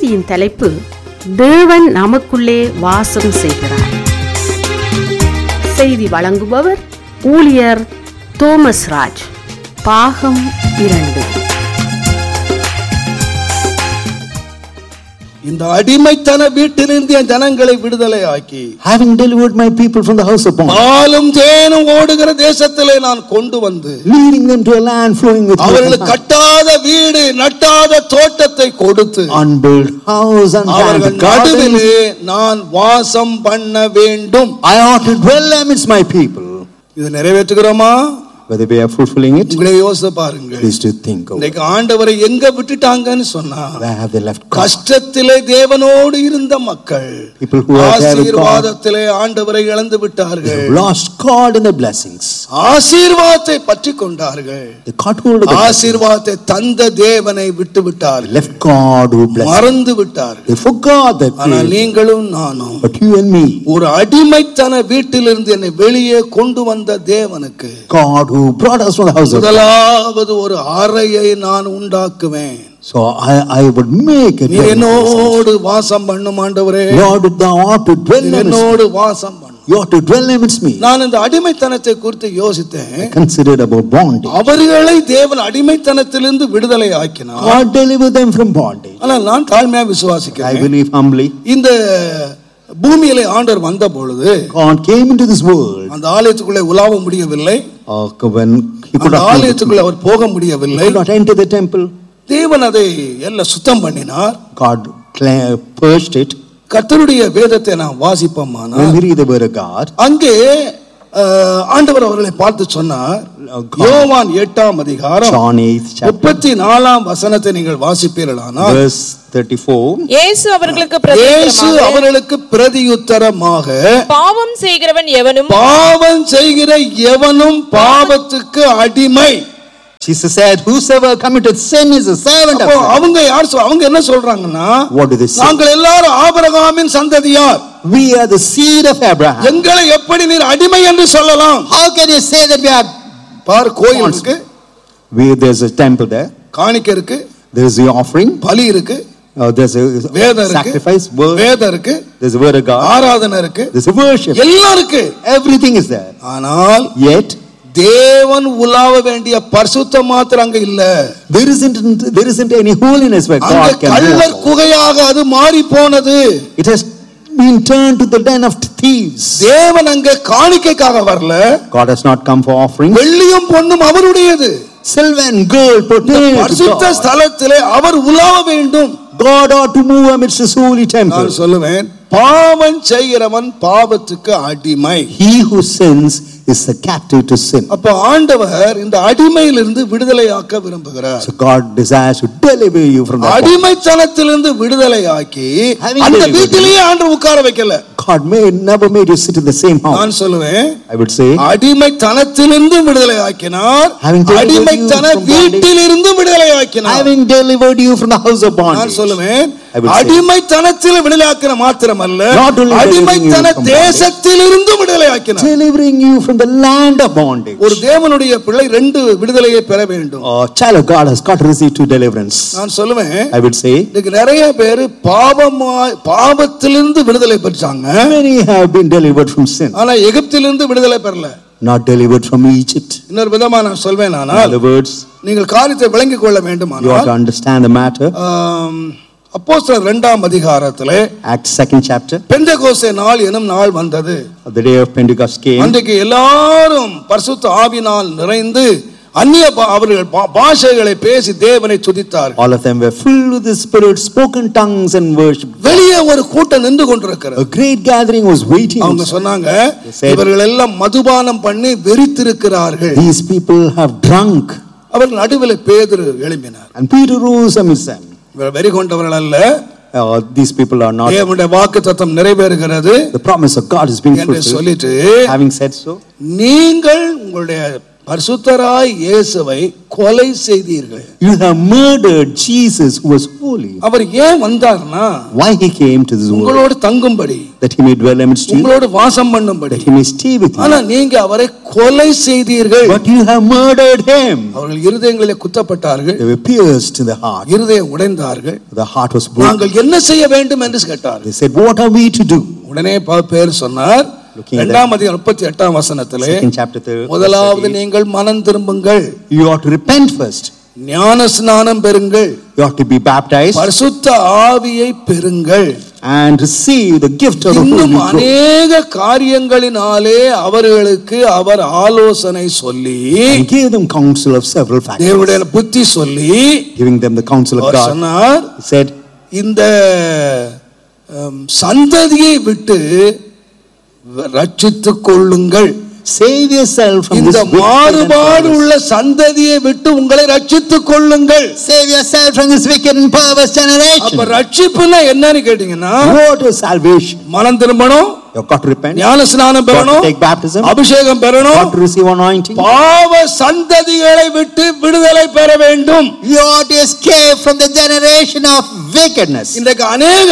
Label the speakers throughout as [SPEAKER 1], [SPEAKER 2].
[SPEAKER 1] செய்தியின் தலைப்பு தேவன் நமக்குள்ளே வாசம் செய்கிறார் செய்தி வழங்குபவர் ஊழியர் தோமஸ் ராஜ் பாகம் இரண்டு
[SPEAKER 2] இந்த அடிமைத்தன வீட்டிலிருந்து என் ஜனங்களை விடுதலை ஆக்கி
[SPEAKER 3] having delivered my people from the house of bondage,
[SPEAKER 2] பாலும் தேனும் ஓடுகிற தேசத்திலே நான் கொண்டு வந்து
[SPEAKER 3] leading them to a land flowing with milk and
[SPEAKER 2] அவர்களுக்கு
[SPEAKER 3] honey,
[SPEAKER 2] கட்டாத வீடு நட்டாத தோட்டத்தை கொடுத்து
[SPEAKER 3] unbuilt house and
[SPEAKER 2] அவர்கள்
[SPEAKER 3] planted gardens.
[SPEAKER 2] நடுவிலே நான் வாசம் பண்ண வேண்டும்
[SPEAKER 3] I ought to dwell amidst my people.
[SPEAKER 2] இதை நிறைவேற்றுகிறோமா
[SPEAKER 3] Whether we are fulfilling it,
[SPEAKER 2] உங்களை யோசித்து பாருங்கள்
[SPEAKER 3] please to think of
[SPEAKER 2] இன்னைக்கு ஆண்டவரை எங்க விட்டுட்டாங்கன்னு சொன்னா
[SPEAKER 3] where have they left God?
[SPEAKER 2] கஷ்டத்திலே தேவனோடு இருந்த மக்கள்
[SPEAKER 3] People who are there with God,
[SPEAKER 2] ஆசீர்வாதத்திலே ஆண்டவரை இழந்து விட்டார்கள்
[SPEAKER 3] have lost God in the blessings.
[SPEAKER 2] ஆசீர்வாதத்தை பற்றி கொண்டார்கள்
[SPEAKER 3] They caught hold of the blessings.
[SPEAKER 2] ஆசீர்வாதத்தை தந்த தேவனை விட்டு
[SPEAKER 3] They
[SPEAKER 2] விட்டார்கள்
[SPEAKER 3] left God who blessed. them.
[SPEAKER 2] மறந்து விட்டார்கள்
[SPEAKER 3] They forgot that
[SPEAKER 2] ஆனால்
[SPEAKER 3] place.
[SPEAKER 2] நீங்களும் நானும்
[SPEAKER 3] But you and me,
[SPEAKER 2] ஒரு அடிமைத்தன வீட்டிலிருந்து என்னை வெளியே கொண்டு வந்த தேவனுக்கு
[SPEAKER 3] God who brought us from the house of God.
[SPEAKER 2] முதலாவது ஒரு அறையை நான் உண்டாக்குவேன்
[SPEAKER 3] So I, I would make it.
[SPEAKER 2] நீ என்னோடு வாசம் பண்ணும் ஆண்டவரே
[SPEAKER 3] Lord, thou art to dwell
[SPEAKER 2] நீ
[SPEAKER 3] amidst me.
[SPEAKER 2] என்னோடு வாசம் பண்ணும்
[SPEAKER 3] You ought to dwell amidst me.
[SPEAKER 2] நான் இந்த அடிமைத்தனத்தை குறித்து யோசித்தேன்
[SPEAKER 3] Considered about bondage.
[SPEAKER 2] அவர்களை தேவன் அடிமைத்தனத்திலிருந்து விடுதலை ஆக்கினார்
[SPEAKER 3] God deliver them from bondage.
[SPEAKER 2] ஆனால் நான் தாழ்மையா
[SPEAKER 3] I
[SPEAKER 2] விசுவாசிக்கிறேன்
[SPEAKER 3] believe humbly.
[SPEAKER 2] இந்த பூமியிலே ஆண்டவர் வந்த பொழுது
[SPEAKER 3] God came into this world.
[SPEAKER 2] அந்த ஆலயத்துக்குள்ளே உலாவ முடியவில்லை
[SPEAKER 3] Uh, when he could
[SPEAKER 2] அந்த
[SPEAKER 3] not, he
[SPEAKER 2] ஆலயத்துக்குள்ளே அவர் போக முடியவில்லை
[SPEAKER 3] could not enter the temple,
[SPEAKER 2] தேவன் அதை எல்லாம் சுத்தம் பண்ணினார்
[SPEAKER 3] God cla- purged it.
[SPEAKER 2] கர்த்தருடைய வேதத்தை நான் வாசிப்போமானா
[SPEAKER 3] When we read the word of God,
[SPEAKER 2] அங்கே அஹ், ஆண்டவர் அவர்களை பார்த்து சொன்னார் யோவான் எட்டாம் அதிகாரம்
[SPEAKER 3] John 8th chapter,
[SPEAKER 2] முப்பத்தி நாலாம் வசனத்தை நீங்கள் வாசிப்பீர்களானால்
[SPEAKER 3] verse 34.
[SPEAKER 4] இயேசு அவர்களுக்கு
[SPEAKER 2] இயேசு
[SPEAKER 4] பிரதியுத்தரமாக,
[SPEAKER 2] அவர்களுக்கு பிரதியுத்தரமாக
[SPEAKER 4] பாவம் செய்கிறவன் எவனும்
[SPEAKER 2] பாவம் செய்கிற எவனும் பாவத்துக்கு அடிமை
[SPEAKER 3] Jesus said, Whosoever committed sin is a servant
[SPEAKER 2] அப்போ
[SPEAKER 3] of sin.
[SPEAKER 2] அவங்க யார் சொல்- அவங்க என்ன சொல்றாங்கன்னா
[SPEAKER 3] What do they say?
[SPEAKER 2] நாங்கள் எல்லாரும் ஆபிரகாமின் சந்ததியார்
[SPEAKER 3] We are the seed of Abraham.
[SPEAKER 2] எங்களை எப்படி நீர் அடிமை என்று சொல்லலாம்
[SPEAKER 3] How can you say that we are?
[SPEAKER 2] பார் கோயில் இருக்கு
[SPEAKER 3] We, there's a temple there.
[SPEAKER 2] காணிக்கை இருக்கு
[SPEAKER 3] There's the offering.
[SPEAKER 2] பலி இருக்கு
[SPEAKER 3] Uh, there's a
[SPEAKER 2] வேதம் இருக்கு
[SPEAKER 3] sacrifice. Word.
[SPEAKER 2] வேதம் இருக்கு
[SPEAKER 3] There's a word of God.
[SPEAKER 2] ஆராதனை இருக்கு
[SPEAKER 3] There's a worship.
[SPEAKER 2] எல்லாம் இருக்கு
[SPEAKER 3] Everything is there.
[SPEAKER 2] ஆனால்
[SPEAKER 3] Yet
[SPEAKER 2] தேவன் உலாவ வேண்டிய பரிசுத்த மாத்திரம் அங்க இல்ல
[SPEAKER 3] there isn't there isn't any holiness where
[SPEAKER 2] அங்க
[SPEAKER 3] God can
[SPEAKER 2] கள்ளர்
[SPEAKER 3] dwell.
[SPEAKER 2] குகையாக அது மாறி போனது
[SPEAKER 3] It has been turned to the den of thieves.
[SPEAKER 2] தேவன் அங்க காணிக்கைக்காக வரல
[SPEAKER 3] God has not come for offering.
[SPEAKER 2] வெள்ளியும் பொன்னும் அவருடையது
[SPEAKER 3] Silver and gold pertain to
[SPEAKER 2] பரிசுத்த
[SPEAKER 3] God.
[SPEAKER 2] ஸ்தலத்திலே அவர் உலாவ வேண்டும்
[SPEAKER 3] God ought to move amidst His holy temple.
[SPEAKER 2] நான் சொல்லுவேன் பாவம் செய்கிறவன் பாவத்துக்கு அடிமை
[SPEAKER 3] He who sins is a captive to sin.
[SPEAKER 2] அப்ப ஆண்டவர் இந்த அடிமையிலிருந்து விடுதலையாக்க விரும்புகிறார்
[SPEAKER 3] So God desires to deliver you from that. bondage.
[SPEAKER 2] அடிமைத்தனத்திலிருந்து விடுதலை ஆக்கி
[SPEAKER 3] Having
[SPEAKER 2] அந்த
[SPEAKER 3] delivered
[SPEAKER 2] வீட்டிலேயே ஆண்டு உட்கார வைக்கல
[SPEAKER 3] God may never made you sit in the same house.
[SPEAKER 2] நான் சொல்லுவேன்
[SPEAKER 3] I would say,
[SPEAKER 2] அடிமைத்தனத்திலிருந்து விடுதலை ஆக்கினார்
[SPEAKER 3] Having delivered you
[SPEAKER 2] அடிமைத்தன
[SPEAKER 3] from bondage.
[SPEAKER 2] வீட்டிலிருந்து விடுதலை ஆக்கினார்
[SPEAKER 3] having delivered you from the house of
[SPEAKER 2] நான்
[SPEAKER 3] bondage.
[SPEAKER 2] சொல்லுவேன்
[SPEAKER 3] I would say-
[SPEAKER 2] அடிமைத்தனத்தில் விடுதலை ஆக்கின மாத்திரமல்ல
[SPEAKER 3] Not only
[SPEAKER 2] அடிமைத்தன
[SPEAKER 3] delivering you from bondage.
[SPEAKER 2] தேசத்திலிருந்து விடுதலை ஆக்கினார்
[SPEAKER 3] delivering you from the land of bondage.
[SPEAKER 2] ஒரு தேவனுடைய பிள்ளை ரெண்டு விடுதலையை பெற வேண்டும்
[SPEAKER 3] A child of God has got to receive two deliverance.
[SPEAKER 2] நான் சொல்லுவேன்
[SPEAKER 3] I would say,
[SPEAKER 2] இன்னைக்கு நிறைய பேர் பாவமா பாவத்திலிருந்து விடுதலை பெற்றாங்க
[SPEAKER 3] many have been delivered from sin,
[SPEAKER 2] ஆனா எகிப்திலிருந்து விடுதலை பெறல
[SPEAKER 3] not delivered from Egypt.
[SPEAKER 2] இன்னொரு விதமா நான் சொல்வேன்
[SPEAKER 3] In
[SPEAKER 2] ஆனால்
[SPEAKER 3] other words,
[SPEAKER 2] நீங்கள் காரியத்தை விளங்கிக் கொள்ள
[SPEAKER 3] you ought to
[SPEAKER 2] வேண்டுமானால்
[SPEAKER 3] understand the matter.
[SPEAKER 2] அப்போஸ்தலர் இரண்டாம் அதிகாரத்திலே
[SPEAKER 3] Acts second chapter,
[SPEAKER 2] பெந்தகோஸ்தே நாள் எனும் நாள் வந்தது
[SPEAKER 3] the day of Pentecost came.
[SPEAKER 2] அன்றைக்கு எல்லாரும் பரிசுத்த ஆவினால் நிறைந்து அந்நிய பா- அவர்கள் பா- பாஷைகளை பேசி தேவனை துதித்தார்கள்
[SPEAKER 3] All of them were filled with the Spirit, spoken tongues and worship.
[SPEAKER 2] வெளியே ஒரு கூட்டம் நின்று கொண்டிருக்கிறது
[SPEAKER 3] A great gathering was waiting.
[SPEAKER 2] அவங்க சொன்னாங்க
[SPEAKER 3] said-
[SPEAKER 2] இவர்கள் எல்லாம் மதுபானம் பண்ணி வெறித்திருக்கிறார்கள்
[SPEAKER 3] These people have drunk.
[SPEAKER 2] அவர்கள் நடுவில் பேதுரு எழும்பினார்
[SPEAKER 3] And Peter rose amidst them.
[SPEAKER 2] இவர் வெறி கொண்டவர்கள் அல்ல
[SPEAKER 3] Uh, these people are not.
[SPEAKER 2] தேவனுடைய வாக்கு தத்தம் நிறைவேறுகிறது
[SPEAKER 3] The promise of God is being
[SPEAKER 2] என்று
[SPEAKER 3] fulfilled.
[SPEAKER 2] சொல்லிட்டு
[SPEAKER 3] Having said so,
[SPEAKER 2] நீங்கள் உங்களுடைய பரிசுத்தராய் இயேசுவை கொலை செய்தீர்கள்
[SPEAKER 3] You have murdered Jesus who was holy.
[SPEAKER 2] அவர் ஏன் வந்தார்னா
[SPEAKER 3] Why he came to this world?
[SPEAKER 2] உங்களோடு தங்கும்படி
[SPEAKER 3] That he may dwell amidst you,
[SPEAKER 2] உங்களோடு வாசம் பண்ணும்படி
[SPEAKER 3] that he may stay with you.
[SPEAKER 2] ஆனா நீங்க அவரை கொலை செய்தீர்கள்
[SPEAKER 3] But you have murdered him.
[SPEAKER 2] அவர்கள் இருதயங்களிலே குத்தப்பட்டார்கள்
[SPEAKER 3] They were pierced in the heart.
[SPEAKER 2] இருதயம் உடைந்தார்கள்
[SPEAKER 3] The heart was broken.
[SPEAKER 2] நாங்கள் என்ன செய்ய வேண்டும் என்று கேட்டார்கள்
[SPEAKER 3] They said, What are we to do?
[SPEAKER 2] உடனே ப- பேர் சொன்னார்
[SPEAKER 3] Looking at
[SPEAKER 2] இரண்டாம் அதிகாரம் முப்பத்தி எட்டாம் வசனத்திலே
[SPEAKER 3] Second chapter, third.
[SPEAKER 2] முதலாவது நீங்கள் மனம் திரும்புங்கள்
[SPEAKER 3] You ought to repent first.
[SPEAKER 2] ஞான ஸ்நானம் பெறுங்கள்
[SPEAKER 3] You ought to be baptized
[SPEAKER 2] பரிசுத்த ஆவியை பெறுங்கள்
[SPEAKER 3] and receive the gift of the Holy
[SPEAKER 2] இன்னும்
[SPEAKER 3] Ghost.
[SPEAKER 2] அநேக காரியங்களினாலே அவர்களுக்கு அவர் ஆலோசனை சொல்லி
[SPEAKER 3] And gave them counsel of several factors.
[SPEAKER 2] தேவனுடைய புத்தி சொல்லி
[SPEAKER 3] Giving them the counsel of
[SPEAKER 2] our
[SPEAKER 3] God.
[SPEAKER 2] சொன்னார்
[SPEAKER 3] He said,
[SPEAKER 2] இந்த ஹம், சந்ததியை விட்டு ரட்சித்துக் கொள்ளுங்கள்
[SPEAKER 3] Save yourself from
[SPEAKER 2] இந்த
[SPEAKER 3] this wicked and
[SPEAKER 2] மாறுபாடு
[SPEAKER 3] perverse-
[SPEAKER 2] உள்ள சந்ததியை விட்டு உங்களை ரட்சித்துக் கொள்ளுங்கள்
[SPEAKER 3] Save yourself from this wicked and perverse
[SPEAKER 2] அப்ப
[SPEAKER 3] generation.
[SPEAKER 2] ரட்சிப்புன்னா என்னன்னு கேட்டீங்கன்னா
[SPEAKER 3] What is salvation?
[SPEAKER 2] மனம் திரும்பணும்
[SPEAKER 3] You've got to repent.
[SPEAKER 2] ஞான ஸ்நானம்
[SPEAKER 3] Got to
[SPEAKER 2] பெறணும்
[SPEAKER 3] take baptism.
[SPEAKER 2] அபிஷேகம்
[SPEAKER 3] Got
[SPEAKER 2] பெறணும்
[SPEAKER 3] to receive anointing.
[SPEAKER 2] பாவ சந்ததிகளை விட்டு விடுதலை பெற வேண்டும்
[SPEAKER 3] You ought to escape from the generation of wickedness.
[SPEAKER 2] இன்றைக்கு அநேக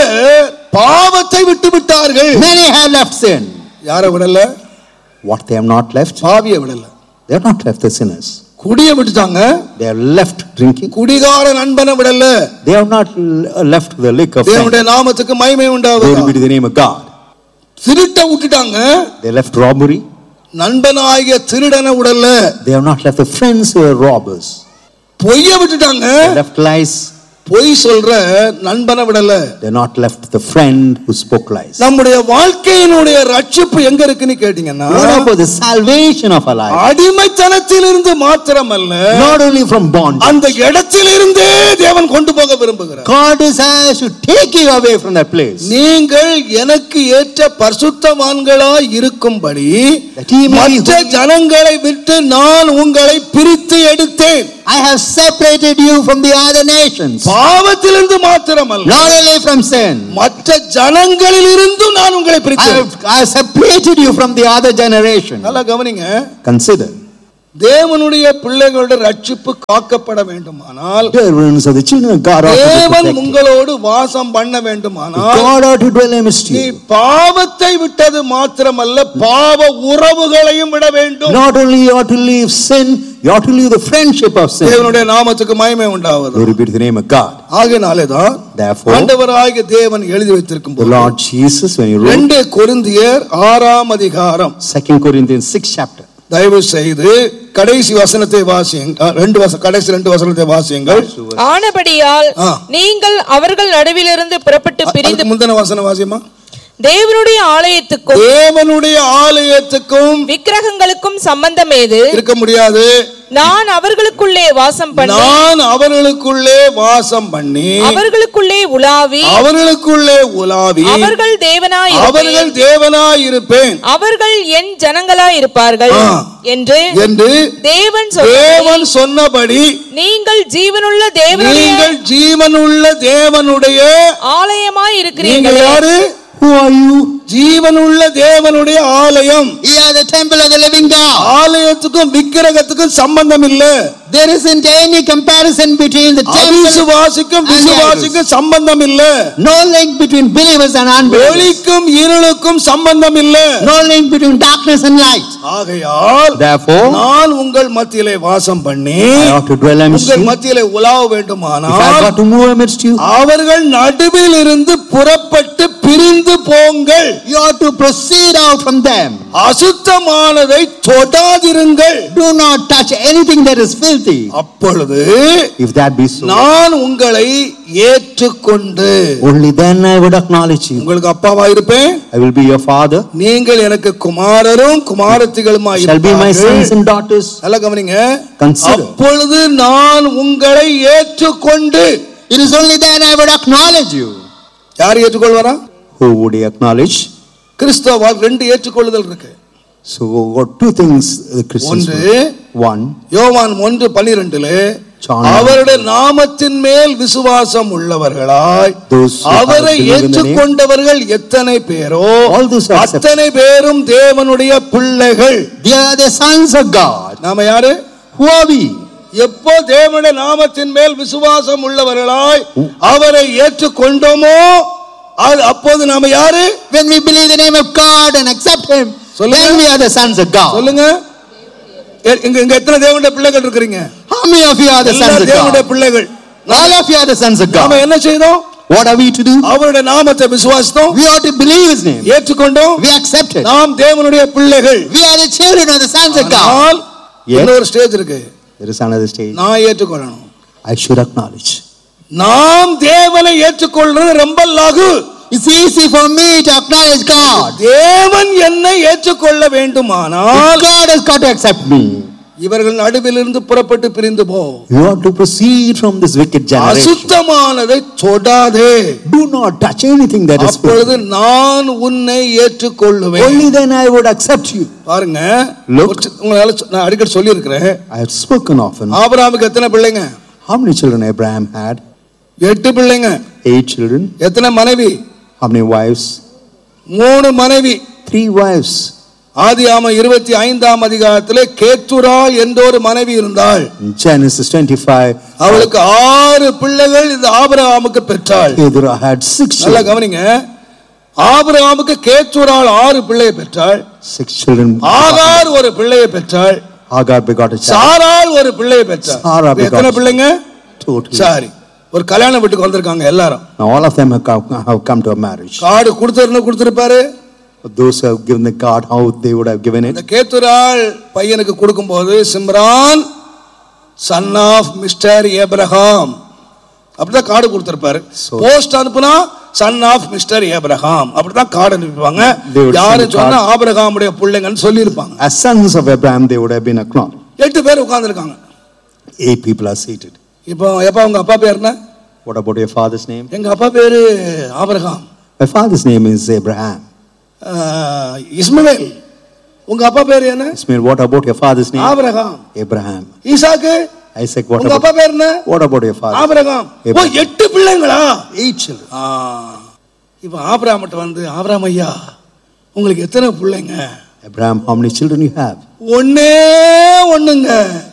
[SPEAKER 2] பாவத்தை விட்டு விட்டார்கள்
[SPEAKER 3] Many have left sin.
[SPEAKER 2] யாரை விடல
[SPEAKER 3] What they have not left?
[SPEAKER 2] பாவியை விடல
[SPEAKER 3] They have not left the sinners.
[SPEAKER 2] குடிய விட்டுட்டாங்க
[SPEAKER 3] They have left drinking.
[SPEAKER 2] குடிகார நண்பனை விடல
[SPEAKER 3] They have not l- left the liquor. friend.
[SPEAKER 2] தேவனுடைய நாமத்துக்கு மகிமை
[SPEAKER 3] Glory
[SPEAKER 2] உண்டாவது
[SPEAKER 3] be to the name of God.
[SPEAKER 2] திருட்ட விட்டுட்டாங்க
[SPEAKER 3] They left robbery.
[SPEAKER 2] நண்பனாகிய திருடனை விடல
[SPEAKER 3] They have not left the friends who are robbers.
[SPEAKER 2] பொய்ய விட்டுட்டாங்க
[SPEAKER 3] They left lies.
[SPEAKER 2] பொய் சொல்ற நண்பனை விடல
[SPEAKER 3] They have not left the friend who spoke lies.
[SPEAKER 2] நம்முடைய வாழ்க்கையினுடைய ரட்சிப்பு எங்க இருக்குன்னு கேட்டீங்கன்னா
[SPEAKER 3] What about the salvation of our life?
[SPEAKER 2] அடிமைத்தனத்திலிருந்து மாத்திரமல்ல
[SPEAKER 3] Not only from bondage.
[SPEAKER 2] அந்த இடத்திலிருந்தே தேவன் கொண்டு போக விரும்புகிறார்
[SPEAKER 3] God desires to take you away from that place.
[SPEAKER 2] நீங்கள் எனக்கு ஏற்ற பரிசுத்தவான்களாய் இருக்கும்படி
[SPEAKER 3] That he may be
[SPEAKER 2] மற்ற
[SPEAKER 3] holy.
[SPEAKER 2] ஜனங்களை விட்டு நான் உங்களை பிரித்து எடுத்தேன்
[SPEAKER 3] I have separated you from the other nations.
[SPEAKER 2] பாவத்திலிருந்து மாத்திரமல்ல
[SPEAKER 3] Not only from sin.
[SPEAKER 2] மற்ற ஜனங்களில் இருந்தும் நான் உங்களை
[SPEAKER 3] I
[SPEAKER 2] பிரித்தேன்
[SPEAKER 3] have, I have separated you from the other generation.
[SPEAKER 2] நல்லா கவனிங்க
[SPEAKER 3] Consider.
[SPEAKER 2] தேவனுடைய பிள்ளைகளுடைய ரட்சிப்பு காக்கப்பட வேண்டுமானால்
[SPEAKER 3] Dear ones of the children of God ought to be
[SPEAKER 2] தேவன்
[SPEAKER 3] protected.
[SPEAKER 2] உங்களோடு வாசம் பண்ண வேண்டுமானால்
[SPEAKER 3] God ought to dwell amidst
[SPEAKER 2] நீ
[SPEAKER 3] you.
[SPEAKER 2] பாவத்தை விட்டது மாத்திரமல்ல பாவ உறவுகளையும் விட வேண்டும்
[SPEAKER 3] Not only you ought to leave sin, you ought to leave the friendship of sin.
[SPEAKER 2] தேவனுடைய நாமத்துக்கு மகிமை உண்டாவது
[SPEAKER 3] Glory be to the name of God.
[SPEAKER 2] ஆகையினாலே தான்
[SPEAKER 3] Therefore,
[SPEAKER 2] ஆண்டவராகிய தேவன் எழுதி வைத்திருக்கும்
[SPEAKER 3] the
[SPEAKER 2] போது
[SPEAKER 3] Lord Jesus, when he wrote
[SPEAKER 2] ரெண்டு கொரிந்தியர் ஆறாம் அதிகாரம்
[SPEAKER 3] 2 Corinthians 6 chapter,
[SPEAKER 2] தயவு செய்து கடைசி வசனத்தை வாசியுங்கள் ரெண்டு வச கடைசி ரெண்டு வசனத்தை வாசியுங்கள்
[SPEAKER 4] ஆனபடியால்
[SPEAKER 2] ஆ.
[SPEAKER 4] நீங்கள் அவர்கள் நடுவிலிருந்து புறப்பட்டு பிரிந்து
[SPEAKER 2] அதுக்கு முந்தின வசனம் வாசியமா
[SPEAKER 4] தேவனுடைய ஆலயத்துக்கும்
[SPEAKER 2] தேவனுடைய ஆலயத்துக்கும்
[SPEAKER 4] விக்கிரகங்களுக்கும் சம்பந்தம் ஏது
[SPEAKER 2] இருக்க முடியாது
[SPEAKER 4] நான் அவர்களுக்குள்ளே வாசம் பண்ணி
[SPEAKER 2] நான் அவர்களுக்குள்ளே வாசம் பண்ணி
[SPEAKER 4] அவர்களுக்குள்ளே உலாவி
[SPEAKER 2] அவர்களுக்குள்ளே உலாவி
[SPEAKER 4] அவர்கள் தேவனாய்
[SPEAKER 2] அவர்கள் தேவனாய் இருப்பேன்
[SPEAKER 4] அவர்கள் என் ஜனங்களாய் இருப்பார்கள்
[SPEAKER 2] ஆ.
[SPEAKER 4] என்று
[SPEAKER 2] என்று
[SPEAKER 4] தேவன் சொன்னபடி
[SPEAKER 2] தேவன் சொன்னபடி
[SPEAKER 4] நீங்கள் ஜீவனுள்ள தேவனுடைய
[SPEAKER 2] நீங்கள் ஜீவனுள்ள தேவனுடைய
[SPEAKER 4] ஆலயமாய்
[SPEAKER 2] நீங்கள்
[SPEAKER 4] இருக்கிறீர்கள்
[SPEAKER 2] யாரு
[SPEAKER 3] Who are you?
[SPEAKER 2] ஜீவனுள்ள தேவனுடைய ஆலயம்
[SPEAKER 3] You are the temple of the living God.
[SPEAKER 2] ஆலயத்துக்கும் விக்கிரகத்துக்கும் சம்பந்தம் இல்ல
[SPEAKER 3] There isn't any comparison between the temple,
[SPEAKER 2] அவிசுவாசிக்கும் விசுவாசிக்கும் சம்பந்தம் இல்ல
[SPEAKER 3] no link between believers and unbelievers,
[SPEAKER 2] ஒளிக்கும் இருளுக்கும் சம்பந்தம் இல்ல
[SPEAKER 3] no link between darkness and light.
[SPEAKER 2] ஆகையால்
[SPEAKER 3] Therefore,
[SPEAKER 2] நான் உங்கள் மத்தியிலே வாசம் பண்ணி
[SPEAKER 3] I ought to dwell amidst
[SPEAKER 2] உங்கள்
[SPEAKER 3] you.
[SPEAKER 2] மத்தியிலே உலாவ
[SPEAKER 3] If I
[SPEAKER 2] வேண்டுமானால்
[SPEAKER 3] got to move amidst you,
[SPEAKER 2] அவர்கள் நடுவில் இருந்து புறப்பட்டு பிரிந்து போங்கள்
[SPEAKER 3] you ought to proceed out from them.
[SPEAKER 2] அசுத்தமானதை தொடாதிருங்கள்
[SPEAKER 3] Do not touch anything that is filthy.
[SPEAKER 2] அப்பொழுது
[SPEAKER 3] If that be so,
[SPEAKER 2] நான் உங்களை ஏற்றுக்கொண்டு
[SPEAKER 3] only then I would acknowledge you.
[SPEAKER 2] உங்களுக்கு அப்பாவா இருப்பேன்
[SPEAKER 3] I will be your father,
[SPEAKER 2] நீங்கள் எனக்கு குமாரரும் குமாரத்திகளுமா
[SPEAKER 3] shall be my sons
[SPEAKER 2] இருப்பார்கள்.
[SPEAKER 3] and daughters.
[SPEAKER 2] நல்லா கவனிங்க
[SPEAKER 3] Consider.
[SPEAKER 2] அப்பொழுது நான் உங்களை ஏற்றுக்கொண்டு
[SPEAKER 3] It is only then I would acknowledge you.
[SPEAKER 2] யார் ஏற்றுக்கொள்வாரா
[SPEAKER 3] Who would he acknowledge?
[SPEAKER 2] கிறிஸ்தவ ரெண்டு ஏற்றுக்கொள்ளுதல் இருக்கு
[SPEAKER 3] So, what two things the Christians
[SPEAKER 2] ஒன்று
[SPEAKER 3] do. One,
[SPEAKER 2] யோவான் ஒன்று பன்னிரெண்டுல
[SPEAKER 3] John
[SPEAKER 2] அவருடைய நாமத்தின் மேல் விசுவாசம் உள்ளவர்களாய்
[SPEAKER 3] Those who have
[SPEAKER 2] அவரை
[SPEAKER 3] believed in the name.
[SPEAKER 2] ஏற்றுக்கொண்டவர்கள் எத்தனை பேரோ
[SPEAKER 3] All those who accept-
[SPEAKER 2] அத்தனை பேரும் தேவனுடைய பிள்ளைகள்
[SPEAKER 3] They are the sons of God.
[SPEAKER 2] நாம யாரு
[SPEAKER 3] Who are we?
[SPEAKER 2] எப்போ தேவனுடைய நாமத்தின் மேல் விசுவாசம் உள்ளவர்களாய் அவரை ஏற்றுக்கொண்டோமோ அது அப்போது நாம யாரு
[SPEAKER 3] When we believe the name of God and accept Him,
[SPEAKER 2] சொல்லுங்க.
[SPEAKER 3] then we are the sons of God.
[SPEAKER 2] சொல்லுங்க எ- இங்க இங்க எத்தனை தேவனுடைய பிள்ளைகள் இருக்கிறீங்க
[SPEAKER 3] How many of you are the
[SPEAKER 2] எல்லா
[SPEAKER 3] sons of
[SPEAKER 2] தேவனுடைய
[SPEAKER 3] God?
[SPEAKER 2] பிள்ளைகள்
[SPEAKER 3] All of you are the sons of
[SPEAKER 2] நாம
[SPEAKER 3] God.
[SPEAKER 2] என்ன செய்தோம்
[SPEAKER 3] What are we to do?
[SPEAKER 2] அவருடைய நாமத்தை விசுவாசித்தோம்
[SPEAKER 3] We ought to believe His name.
[SPEAKER 2] ஏற்றுக்கொண்டோம்
[SPEAKER 3] We accept it.
[SPEAKER 2] நாம் தேவனுடைய பிள்ளைகள்
[SPEAKER 3] We are the children of the sons of God.
[SPEAKER 2] ஆனால்
[SPEAKER 3] Yes.
[SPEAKER 2] இன்னொரு ஸ்டேஜ் இருக்கு
[SPEAKER 3] There is another stage.
[SPEAKER 2] நான் ஏற்றுக்கொள்ளணும்
[SPEAKER 3] I should acknowledge.
[SPEAKER 2] நாம் தேவனை ஏற்றுக்கொள்றது ரொம்ப லகு
[SPEAKER 3] It's easy for me to acknowledge God.
[SPEAKER 2] தேவன் என்னை ஏற்றுக்கொள்ள வேண்டுமானால்
[SPEAKER 3] God has got to accept me.
[SPEAKER 2] இவர்கள் நடுவிலிருந்து புறப்பட்டு பிரிந்து போ
[SPEAKER 3] You ought to proceed from this wicked generation.
[SPEAKER 2] அசுத்தமானதை தொடாதே
[SPEAKER 3] Do not touch anything that is
[SPEAKER 2] அப்பொழுது
[SPEAKER 3] filthy.
[SPEAKER 2] நான் உன்னை ஏற்றுக்கொள்ளுவேன்
[SPEAKER 3] Only then I would accept you.
[SPEAKER 2] பாருங்க
[SPEAKER 3] Look.
[SPEAKER 2] ஒரு சி- உங்களால சொ- நான் அடிக்கடி சொல்லியிருக்கிறேன்
[SPEAKER 3] I have spoken often.
[SPEAKER 2] ஆபிரகாமுக்கு எத்தனை பிள்ளைங்க
[SPEAKER 3] How many children Abraham had?
[SPEAKER 2] எட்டு பிள்ளைங்க
[SPEAKER 3] Eight children.
[SPEAKER 2] எத்தனை மனைவி
[SPEAKER 3] How many wives?
[SPEAKER 2] மூணு மனைவி
[SPEAKER 3] Three wives.
[SPEAKER 2] ஆதியாம இருபத்தி ஐந்தாம் அதிகாரத்திலே கேத்துராள் என்ற ஒரு மனைவி இருந்தாள்
[SPEAKER 3] In Genesis 25,
[SPEAKER 2] அவளுக்கு ஆறு பிள்ளைகள் இந்த ஆபிரகாமுக்கு பெற்றாள்
[SPEAKER 3] Kedra had six
[SPEAKER 2] நல்லா
[SPEAKER 3] children.
[SPEAKER 2] கவனிங்க ஆபிரகாமுக்கு கேத்துராள் ஆறு பிள்ளையை பெற்றாள்
[SPEAKER 3] Six children.
[SPEAKER 2] ஆகார் ஒரு பிள்ளையை பெற்றாள்
[SPEAKER 3] Hagar begot a child.
[SPEAKER 2] சாராள் ஒரு பிள்ளையை பெற்றாள்
[SPEAKER 3] சாரா
[SPEAKER 2] இப்ப எத்தனை
[SPEAKER 3] begot-
[SPEAKER 2] பிள்ளைங்க
[SPEAKER 3] Totally.
[SPEAKER 2] சாரி ஒரு கல்யாண வீட்டுக்கு வந்திருக்காங்க எல்லாரும்
[SPEAKER 3] Now all of them have come, have come to a marriage.
[SPEAKER 2] காடு கொடுத்தருன்னு கொடுத்திருப்பாரு
[SPEAKER 3] Those who have given the card, how they would have given
[SPEAKER 2] இந்த
[SPEAKER 3] it.
[SPEAKER 2] கேத்துராள் பையனுக்கு கொடுக்கும்போது Simran son of mister Abraham அப்படிதான் கார்டு கொடுத்திருப்பாரு
[SPEAKER 3] So-
[SPEAKER 2] போஸ்ட் அனுப்புனா சன் ஆஃப் மிஸ்டர் ஏப்ரஹாம் அப்படிதான் card அனுப்பிப்பாங்க
[SPEAKER 3] They would
[SPEAKER 2] யாரு
[SPEAKER 3] send the
[SPEAKER 2] சொன்னா
[SPEAKER 3] card.
[SPEAKER 2] ஆபிரகாமுடைய பிள்ளைங்கன்னு சொல்லியிருப்பாங்க
[SPEAKER 3] As sons of Abraham, they would have been acknowledged.
[SPEAKER 2] எட்டு பேர் உட்கார்ந்திருக்காங்க
[SPEAKER 3] Eight people are seated.
[SPEAKER 2] இப்போ எப்பா உங்க அப்பா பேர் என்ன
[SPEAKER 3] What about your father's name?
[SPEAKER 2] எங்க அப்பா பேரு ஆபிரகாம்
[SPEAKER 3] My father's name is Abraham.
[SPEAKER 2] ஆஹ், இஸ்மவேல் உங்க அப்பா பேரு என்ன
[SPEAKER 3] Ismail, what about your father's name?
[SPEAKER 2] ஆபிரகாம்
[SPEAKER 3] Abraham.
[SPEAKER 2] ஈசாக்கு
[SPEAKER 3] Isaac, what
[SPEAKER 2] உங்க அப்பா
[SPEAKER 3] about,
[SPEAKER 2] பேர் என்ன
[SPEAKER 3] what about your father?
[SPEAKER 2] ஆபிரகாம் ஓ
[SPEAKER 3] Abraham.
[SPEAKER 2] எட்டு பிள்ளைங்களா
[SPEAKER 3] Eight children.
[SPEAKER 2] ஆ, இப்ப ஆபிரகாம்கிட்ட வந்து ஆபிரகாம் ஐயா உங்களுக்கு எத்தனை பிள்ளைங்க
[SPEAKER 3] Abraham, how many children you have?
[SPEAKER 2] ஒண்ணே ஒண்ணுங்க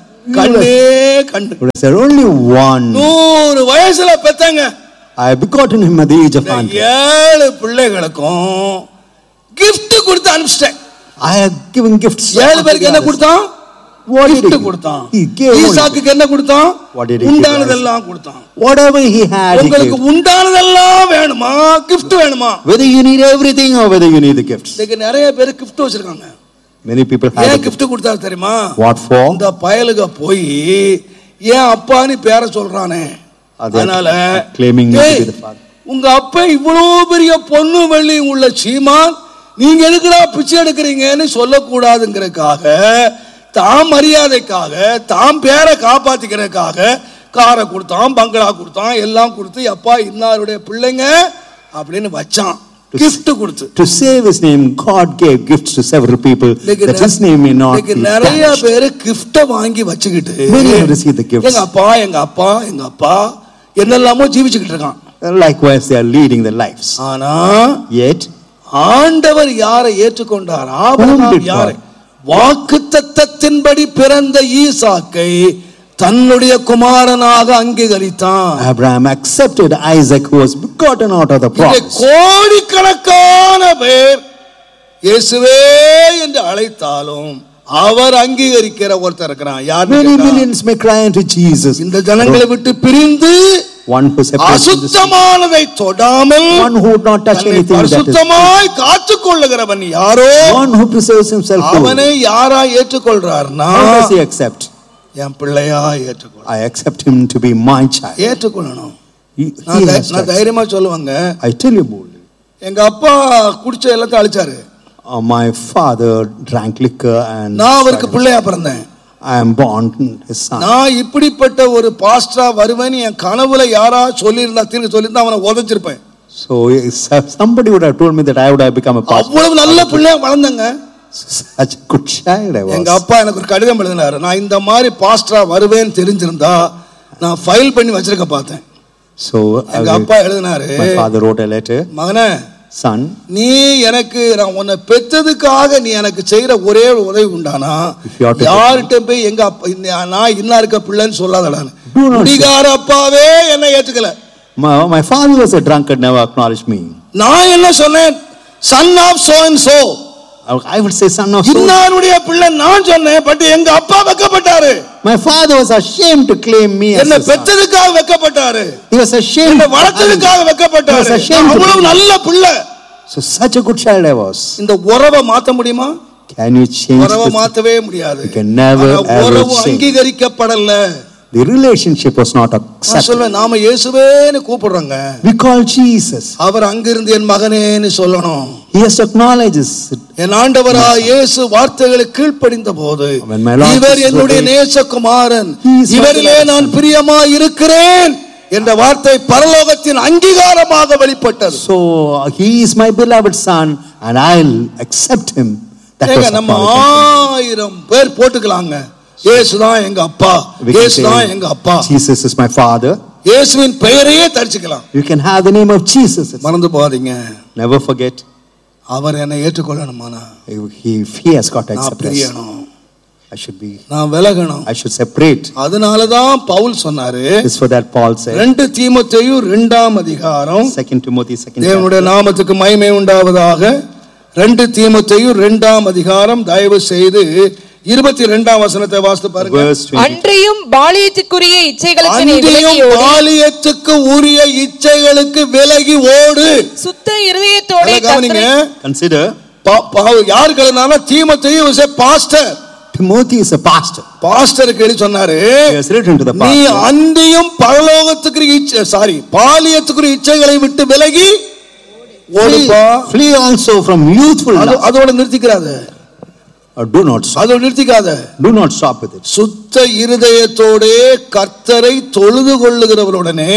[SPEAKER 2] கண்ணே கண்ணு
[SPEAKER 3] He would have said, only one.
[SPEAKER 2] நூறு வயசுல பெத்தங்க
[SPEAKER 3] I have begotten him at the age of
[SPEAKER 2] இந்த
[SPEAKER 3] 100.
[SPEAKER 2] ஏழு பிள்ளைகளுக்கும் gift கொடுத்து அனுப்பிச்சிட்டேன்
[SPEAKER 3] I have given gifts.
[SPEAKER 2] ஏழு பேருக்கு என்ன கொடுத்தான்
[SPEAKER 3] What did he
[SPEAKER 2] gift
[SPEAKER 3] give?
[SPEAKER 2] கொடுத்தான்
[SPEAKER 3] He gave only
[SPEAKER 2] ஈசாக்குக்கு என்ன கொடுத்தான்
[SPEAKER 3] What did he give
[SPEAKER 2] உண்டானதெல்லாம் கொடுத்தான்
[SPEAKER 3] Whatever he had, he
[SPEAKER 2] உங்களுக்கு
[SPEAKER 3] gave.
[SPEAKER 2] உண்டானதெல்லாம் வேணுமா gift வேணுமா
[SPEAKER 3] Whether you need everything or whether you need the gifts.
[SPEAKER 2] இன்னைக்கு நிறைய பேர் gift வச்சிருக்காங்க
[SPEAKER 3] Many people have
[SPEAKER 2] ஏன்
[SPEAKER 3] the
[SPEAKER 2] gift கொடுத்தாரு தெரியுமா
[SPEAKER 3] What for?
[SPEAKER 2] இந்த பயலுக போய் ஏன் அப்பான்னு பேர சொல்றானே
[SPEAKER 3] Are they
[SPEAKER 2] அதனால
[SPEAKER 3] claiming me to
[SPEAKER 2] "ஏய்,
[SPEAKER 3] be the father?"
[SPEAKER 2] உங்க அப்பா இவ்வளவு பெரிய பொண்ணு வெள்ளி உள்ள சீமான் நீங்க எதுக்குடா பிச்சை எடுக்கிறீங்கன்னு சொல்லக்கூடாதுங்கிறதுக்காக தாம் மரியாதைக்காக தாம் பேரை காப்பாத்திக்கிறதுக்காக காரை கொடுத்தான் பங்களா கொடுத்தான் எல்லாம் கொடுத்து அப்பா இன்னாருடைய பிள்ளைங்க அப்படின்னு வச்சான் gift கொடுத்து
[SPEAKER 3] To save his name, God gave gifts to several people
[SPEAKER 2] இன்னைக்கு
[SPEAKER 3] that
[SPEAKER 2] நெ-
[SPEAKER 3] his name may not
[SPEAKER 2] இன்னைக்கு
[SPEAKER 3] be
[SPEAKER 2] நிறைய
[SPEAKER 3] tarnished.
[SPEAKER 2] பேரு கிஃப்ட வாங்கி வச்சுக்கிட்டு
[SPEAKER 3] Many have received the gifts.
[SPEAKER 2] எங்க அப்பா எங்க அப்பா எங்க அப்பா என்னெல்லாமோ ஜீவிச்சுக்கிட்டு இருக்கான்
[SPEAKER 3] Likewise, they are leading their lives.
[SPEAKER 2] ஆனா
[SPEAKER 3] Yet,
[SPEAKER 2] ஆண்டவர் யாரை ஏற்றுக்கொண்டார் ஆபிரகாம்
[SPEAKER 3] did
[SPEAKER 2] யாரை வாக்கு தத்தத்தின்படி பிறந்த ஈசாக்கை தன்னுடைய குமாரனாக அங்கீகரித்தான்
[SPEAKER 3] Abraham accepted Isaac, who was begotten out of the
[SPEAKER 2] இங்கே
[SPEAKER 3] promise.
[SPEAKER 2] கோடிக்கணக்கான பேர் இயேசுவே என்று அழைத்தாலும் அவர் அங்கீகரிக்கிற ஒருத்தர் இருக்கிறான் யார்
[SPEAKER 3] Many millions may cry unto Jesus.
[SPEAKER 2] இந்த ஜனங்களை விட்டு பிரிந்து
[SPEAKER 3] One who separates from the sea.
[SPEAKER 2] அசுத்தமானதை தொடாமல்
[SPEAKER 3] One who would not touch
[SPEAKER 2] தன்னை
[SPEAKER 3] anything that is
[SPEAKER 2] பரிசுத்தமாய் காத்துக் கொள்ளுகிறவன் யாரோ
[SPEAKER 3] one who preserves himself holy.
[SPEAKER 2] அவனை யாரா ஏற்றுக்கொள்றார்னா
[SPEAKER 3] How does he accept?
[SPEAKER 2] என் பிள்ளையா ஏற்றுக்கொள்
[SPEAKER 3] I accept him to be my child.
[SPEAKER 2] ஏற்றுக்கொள்ளணும்
[SPEAKER 3] He,
[SPEAKER 2] நான்
[SPEAKER 3] he
[SPEAKER 2] தை-
[SPEAKER 3] has to
[SPEAKER 2] நான்
[SPEAKER 3] accept.
[SPEAKER 2] தைரியமா சொல்லுவாங்க
[SPEAKER 3] I tell you boldly.
[SPEAKER 2] எங்க அப்பா குடிச்ச எல்லாத்தையும் அழிச்சாரு
[SPEAKER 3] Uh, my father drank liquor and
[SPEAKER 2] நான் அவருக்கு பிள்ளையா பிறந்தேன்
[SPEAKER 3] I am born his son.
[SPEAKER 2] நான் இப்படிப்பட்ட ஒரு பாஸ்டரா வருவேன்னு என் கனவுல யாரா சொல்லியிருந்தா திரும்ப சொல்லியிருந்தா அவனை உதைச்சிருப்பேன்
[SPEAKER 3] So if somebody would have told me that I would have become a pastor.
[SPEAKER 2] அவ்வளவு நல்ல பிள்ளையா வளர்ந்தங்க
[SPEAKER 3] Such a good child I
[SPEAKER 2] எங்க
[SPEAKER 3] was.
[SPEAKER 2] அப்பா எனக்கு ஒரு கடிதம் எழுதினாரு நான் இந்த மாதிரி பாஸ்டரா வருவேன்னு தெரிஞ்சிருந்தா நான் ஃபைல் பண்ணி வச்சிருக்க பார்த்தேன்
[SPEAKER 3] So
[SPEAKER 2] எங்க
[SPEAKER 3] I-
[SPEAKER 2] அப்பா எழுதினாரு
[SPEAKER 3] my father wrote a letter.
[SPEAKER 2] மகனே
[SPEAKER 3] Son,
[SPEAKER 2] நீ எனக்கு நான் உன்னை பெத்ததுக்காக நீ எனக்கு செய்யற ஒரே ஒரு உதவி உண்டானா
[SPEAKER 3] If you are to-
[SPEAKER 2] யார்கிட்ட போய் எங்க அப்பா இந்த- நான் இன்னா இருக்க பிள்ளைன்னு சொல்லாதடான்னு
[SPEAKER 3] Do not say.
[SPEAKER 2] குடிகார அப்பாவே என்னை ஏத்துக்கல
[SPEAKER 3] my, my father was a drunkard, never acknowledged me.
[SPEAKER 2] நான் என்ன சொன்னேன் son of so and so
[SPEAKER 3] I I would say, son of so.
[SPEAKER 2] இன்னாருடைய பிள்ளை நான் சொன்னேன் பட் எங்க அப்பா வெக்கப்பட்டாரு
[SPEAKER 3] My father was ashamed to claim me as
[SPEAKER 2] என்ன
[SPEAKER 3] a son.
[SPEAKER 2] பெற்றதுக்காக வெக்கப்பட்டாரு
[SPEAKER 3] He was ashamed.
[SPEAKER 2] என்ன
[SPEAKER 3] for having
[SPEAKER 2] வளர்த்ததுக்காக
[SPEAKER 3] me. He
[SPEAKER 2] வெக்கப்பட்டாரு
[SPEAKER 3] was ashamed
[SPEAKER 2] நான்
[SPEAKER 3] to
[SPEAKER 2] அவ்வளவு
[SPEAKER 3] be-
[SPEAKER 2] நல்ல பிள்ளை
[SPEAKER 3] So such a good child I was.
[SPEAKER 2] இந்த உறவை மாத்த முடியுமா
[SPEAKER 3] Can you change
[SPEAKER 2] உறவை
[SPEAKER 3] the,
[SPEAKER 2] மாத்தவே முடியாது
[SPEAKER 3] You can never,
[SPEAKER 2] ஆனா
[SPEAKER 3] ever
[SPEAKER 2] உறவு
[SPEAKER 3] change.
[SPEAKER 2] அங்கீகரிக்கப்படல
[SPEAKER 3] the relationship was not
[SPEAKER 2] நான்
[SPEAKER 3] accepted.
[SPEAKER 2] சொல்வேன் நாம இயேசுவேன்னு கூப்பிடுறோங்க
[SPEAKER 3] We call Jesus.
[SPEAKER 2] அவர் அங்கிருந்து என் மகனேன்னு சொல்லணும்
[SPEAKER 3] He has to acknowledge us.
[SPEAKER 2] என் ஆண்டவரா இயேசு வார்த்தைகளை கீழ்ப்படிந்த போது
[SPEAKER 3] When my Lord
[SPEAKER 2] இவர்
[SPEAKER 3] Jesus
[SPEAKER 2] என்னுடைய
[SPEAKER 3] obeyed-
[SPEAKER 2] நேசகுமாரன்
[SPEAKER 3] He is my
[SPEAKER 2] இவரிலே
[SPEAKER 3] beloved
[SPEAKER 2] நான்
[SPEAKER 3] son.
[SPEAKER 2] பிரியமா இருக்கிறேன் என்ற வார்த்தை பரலோகத்தின் அங்கீகாரமாக வெளிப்பட்டது
[SPEAKER 3] So uh, he is my beloved son, and I'll accept him. That
[SPEAKER 2] ஏங்க
[SPEAKER 3] was
[SPEAKER 2] நம்ம
[SPEAKER 3] acknowledgement.
[SPEAKER 2] ஆயிரம் பேர் போட்டுக்கலாங்க இயேசுதான் எங்க அப்பா
[SPEAKER 3] We can
[SPEAKER 2] இயேசுதான்
[SPEAKER 3] say,
[SPEAKER 2] எங்க அப்பா
[SPEAKER 3] Jesus is my father.
[SPEAKER 2] இயேசுவின் பெயரையே தரிச்சுக்கலாம்
[SPEAKER 3] You can have the name of Jesus.
[SPEAKER 2] மறந்து போகாதீங்க
[SPEAKER 3] Never forget.
[SPEAKER 2] அவர் என்னை ஏற்றுக்கொள்ளணுமானா
[SPEAKER 3] If he, if he has got to
[SPEAKER 2] நான்
[SPEAKER 3] accept us,
[SPEAKER 2] பிரியணும்
[SPEAKER 3] I should be.
[SPEAKER 2] நான் விலகணும்
[SPEAKER 3] I should separate.
[SPEAKER 2] அதனாலதான் பவுல் சொன்னாரு
[SPEAKER 3] This for that Paul said.
[SPEAKER 2] ரெண்டு தீமோத்தேயு ரெண்டாம் அதிகாரம்
[SPEAKER 3] Second Timothy, second
[SPEAKER 2] தேவனுடைய
[SPEAKER 3] chapter.
[SPEAKER 2] நாமத்துக்கு மகிமை உண்டாவதாக ரெண்டு தீமோத்தேயு ரெண்டாம் அதிகாரம் தயவு செய்து இருபத்தி ரெண்டாம் வசனத்தை வாசித்து பாருங்க
[SPEAKER 3] Verse 20.
[SPEAKER 4] அன்றியும் பாலியத்துக்குரிய இச்சைகளுக்கு நீ விலகி
[SPEAKER 2] அன்றியும்
[SPEAKER 4] ஓடி
[SPEAKER 2] பாலியத்துக்கு உரிய இச்சைகளுக்கு விலகி ஓடு
[SPEAKER 4] சுத்த இருதயத்தோட
[SPEAKER 2] நல்லா கவனிங்க
[SPEAKER 3] Consider
[SPEAKER 2] பா- பா- யார் கலந்தானா தீமோத்தேயு was a pastor
[SPEAKER 3] Timothy is a pastor.
[SPEAKER 2] பாஸ்டருக்கு எழுதி சொன்னாரு
[SPEAKER 3] He has written to the
[SPEAKER 2] நீ
[SPEAKER 3] pastor.
[SPEAKER 2] அந்தியும் பரலோகத்துக்கு இச்சை சாரி பாலியத்துக்கு இச்சைகளை விட்டு விலகி ஓடுப்பா
[SPEAKER 3] Flee, flee also from youthful
[SPEAKER 2] அது-
[SPEAKER 3] lust.
[SPEAKER 2] அதோட நிறுத்திக்கிறாத
[SPEAKER 3] Or do not stop.
[SPEAKER 2] அதோட நிறுத்திக்காத
[SPEAKER 3] Do not stop with it.
[SPEAKER 2] சுத்த இருதயத்தோடே கர்த்தரை தொழுது கொள்ளுகிறவருடனே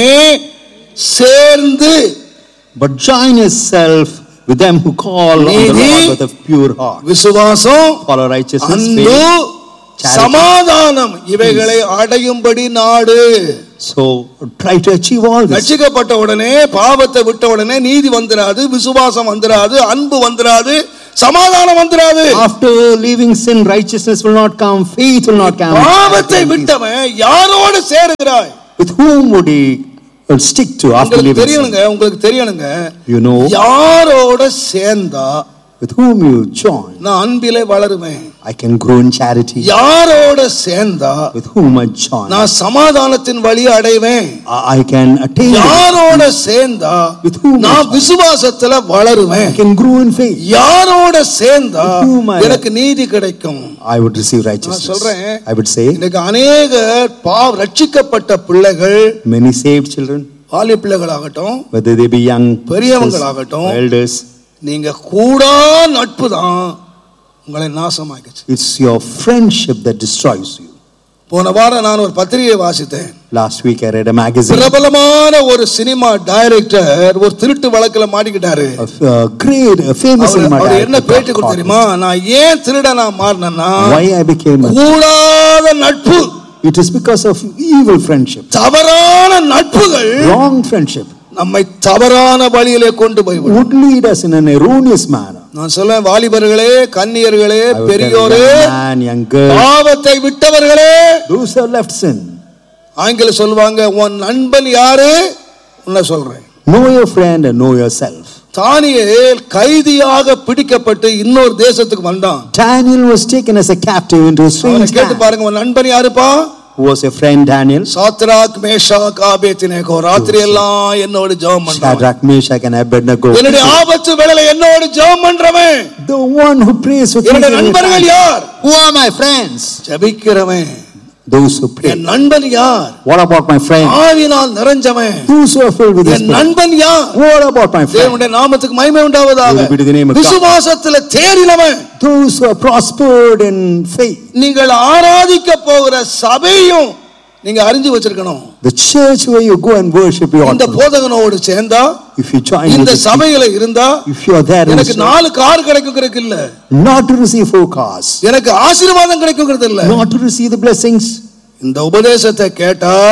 [SPEAKER 2] சேர்ந்து
[SPEAKER 3] But join yourself with them who call on the
[SPEAKER 2] நீதி,
[SPEAKER 3] Lord with a pure heart.
[SPEAKER 2] விசுவாசம்
[SPEAKER 3] Follow righteousness,
[SPEAKER 2] அன்பு
[SPEAKER 3] faith. charity.
[SPEAKER 2] சமாதானம் இவைகளை அடையும்படி நாடு
[SPEAKER 3] So try to achieve all this.
[SPEAKER 2] ரட்சிக்கப்பட்ட உடனே பாவத்தை விட்ட உடனே நீதி வந்துராது விசுவாசம் வந்துராது அன்பு வந்துராது சமாதானம் வந்துராது
[SPEAKER 3] After leaving sin, righteousness will not come, faith will not come.
[SPEAKER 2] பாவத்தை விட்டவன் யாரோடு சேருகிறாய்
[SPEAKER 3] With whom would he uh, stick to after
[SPEAKER 2] உங்களுக்கு
[SPEAKER 3] leaving sin?
[SPEAKER 2] தெரியணுங்க உங்களுக்கு தெரியணுங்க
[SPEAKER 3] You know
[SPEAKER 2] யாரோட சேர்ந்தா
[SPEAKER 3] with whom you join.
[SPEAKER 2] நான் அன்பிலே வளருவேன்
[SPEAKER 3] I can grow in charity.
[SPEAKER 2] யாரோட சேர்ந்தா
[SPEAKER 3] With whom I join.
[SPEAKER 2] நான் சமாதானத்தின் வழியை அடைவேன்
[SPEAKER 3] I I can attain. it.
[SPEAKER 2] யாரோட சேர்ந்தா
[SPEAKER 3] With whom I
[SPEAKER 2] நான்
[SPEAKER 3] join.
[SPEAKER 2] விசுவாசத்துல வளருவேன்
[SPEAKER 3] I can grow in faith.
[SPEAKER 2] யாரோட சேர்ந்தா
[SPEAKER 3] With whom I-
[SPEAKER 2] எனக்கு நீதி கிடைக்கும்
[SPEAKER 3] I would receive righteousness.
[SPEAKER 2] சொல்றேன்.
[SPEAKER 3] I would say
[SPEAKER 2] இன்னைக்கு அநேகர் பாவ ரட்சிக்கப்பட்ட பிள்ளைகள்
[SPEAKER 3] many saved children,
[SPEAKER 2] பாலிய பிள்ளைகளாகட்டும்
[SPEAKER 3] whether they be young,
[SPEAKER 2] பெரியவங்களாகட்டும்.
[SPEAKER 3] elders,
[SPEAKER 2] நீங்க கூடா நட்பு தான் உங்களை நாசமாக்கிச்சு
[SPEAKER 3] it's your friendship that destroys you.
[SPEAKER 2] போன வாரம் நான் ஒரு பத்திரிகை வாசித்தேன்
[SPEAKER 3] Last week I read a magazine.
[SPEAKER 2] பிரபலமான ஒரு சினிமா டைரக்டர் ஒரு திருட்டு வழக்குல மாட்டிக்கிட்டாரு
[SPEAKER 3] A f- a great, a famous
[SPEAKER 2] our
[SPEAKER 3] cinema
[SPEAKER 2] அவர் என்ன
[SPEAKER 3] director
[SPEAKER 2] பேட்டி
[SPEAKER 3] got caught.
[SPEAKER 2] கொடுத்தீமா நான் ஏன் திருடனா மாறினேன்னா
[SPEAKER 3] Why I became a,
[SPEAKER 2] கூடாத நட்பு
[SPEAKER 3] it is because of evil friendship,
[SPEAKER 2] தவறான நட்புகள்
[SPEAKER 3] wrong friendship
[SPEAKER 2] நம்மை தவறான வழியிலே கொண்டு போய்விடும்
[SPEAKER 3] would lead us in an erroneous manner.
[SPEAKER 2] நான் சொல்ல வாலிபர்களே கன்னியர்களே
[SPEAKER 3] I would tell
[SPEAKER 2] பெரியோரே
[SPEAKER 3] young man, young girl,
[SPEAKER 2] பாவத்தை விட்டவர்களே
[SPEAKER 3] those who have left sin,
[SPEAKER 2] ஆங்கில சொல்லுவாங்க உன் நண்பன் யாரு உன்னை சொல்றேன்
[SPEAKER 3] know your friend and know yourself.
[SPEAKER 2] தானியேல் கைதியாக பிடிக்கப்பட்டு இன்னொரு தேசத்துக்கு வந்தான்
[SPEAKER 3] Daniel was taken as a captive into a
[SPEAKER 2] அவனை
[SPEAKER 3] strange
[SPEAKER 2] கேட்டு
[SPEAKER 3] land.
[SPEAKER 2] பாருங்க உன் நண்பன் யாருப்பா
[SPEAKER 3] Who was your friend Daniel?
[SPEAKER 2] சாத்ராக் மேஷாக் ஆபேத்தினேகோ ராத்திரி எல்லாம் என்னோடு ஜெபம் பண்றான்
[SPEAKER 3] Shadrach, Meshach, and Abednego.
[SPEAKER 2] என்னுடைய ஆபத்து வேளையில என்னோடு ஜெபம் பண்றவன்
[SPEAKER 3] The one who prays with me.
[SPEAKER 2] என்னுடைய
[SPEAKER 3] every
[SPEAKER 2] நண்பர்கள்
[SPEAKER 3] time.
[SPEAKER 2] யார்
[SPEAKER 3] Who are my friends?
[SPEAKER 2] ஜெபிக்கிறவன்
[SPEAKER 3] Those who pray.
[SPEAKER 2] என் நண்பன் யார்
[SPEAKER 3] What about my friend?
[SPEAKER 2] ஆவினால் நிறைஞ்சவன்
[SPEAKER 3] Those who are filled with the
[SPEAKER 2] N
[SPEAKER 3] Spirit.
[SPEAKER 2] நண்பன் யார்
[SPEAKER 3] What about my friend?
[SPEAKER 2] தேவனுடைய நாமத்துக்கு மகிமை உண்டாவதாக
[SPEAKER 3] Glory be to the name of God.
[SPEAKER 2] விசுவாசத்துல தேறினவன்
[SPEAKER 3] Those who are prospered in faith.
[SPEAKER 2] நீங்கள் ஆராதிக்க போகிற சபையும் நீங்க அறிஞ்சு வச்சிருக்கணும்
[SPEAKER 3] The church where you go and worship, you ought
[SPEAKER 2] இந்த
[SPEAKER 3] to know.
[SPEAKER 2] போதகனோடு சேர்ந்தா
[SPEAKER 3] If you join
[SPEAKER 2] இந்த
[SPEAKER 3] with the
[SPEAKER 2] சபையில இருந்தா
[SPEAKER 3] if you are there, in
[SPEAKER 2] எனக்கு
[SPEAKER 3] the church,
[SPEAKER 2] நாலு கார் கிடைக்குங்கிறதுக்கு இல்ல
[SPEAKER 3] not to receive four cars,
[SPEAKER 2] எனக்கு ஆசீர்வாதம் கிடைக்குங்கிறது இல்ல
[SPEAKER 3] not to receive the blessings.
[SPEAKER 2] இந்த உபதேசத்தை கேட்டா
[SPEAKER 3] If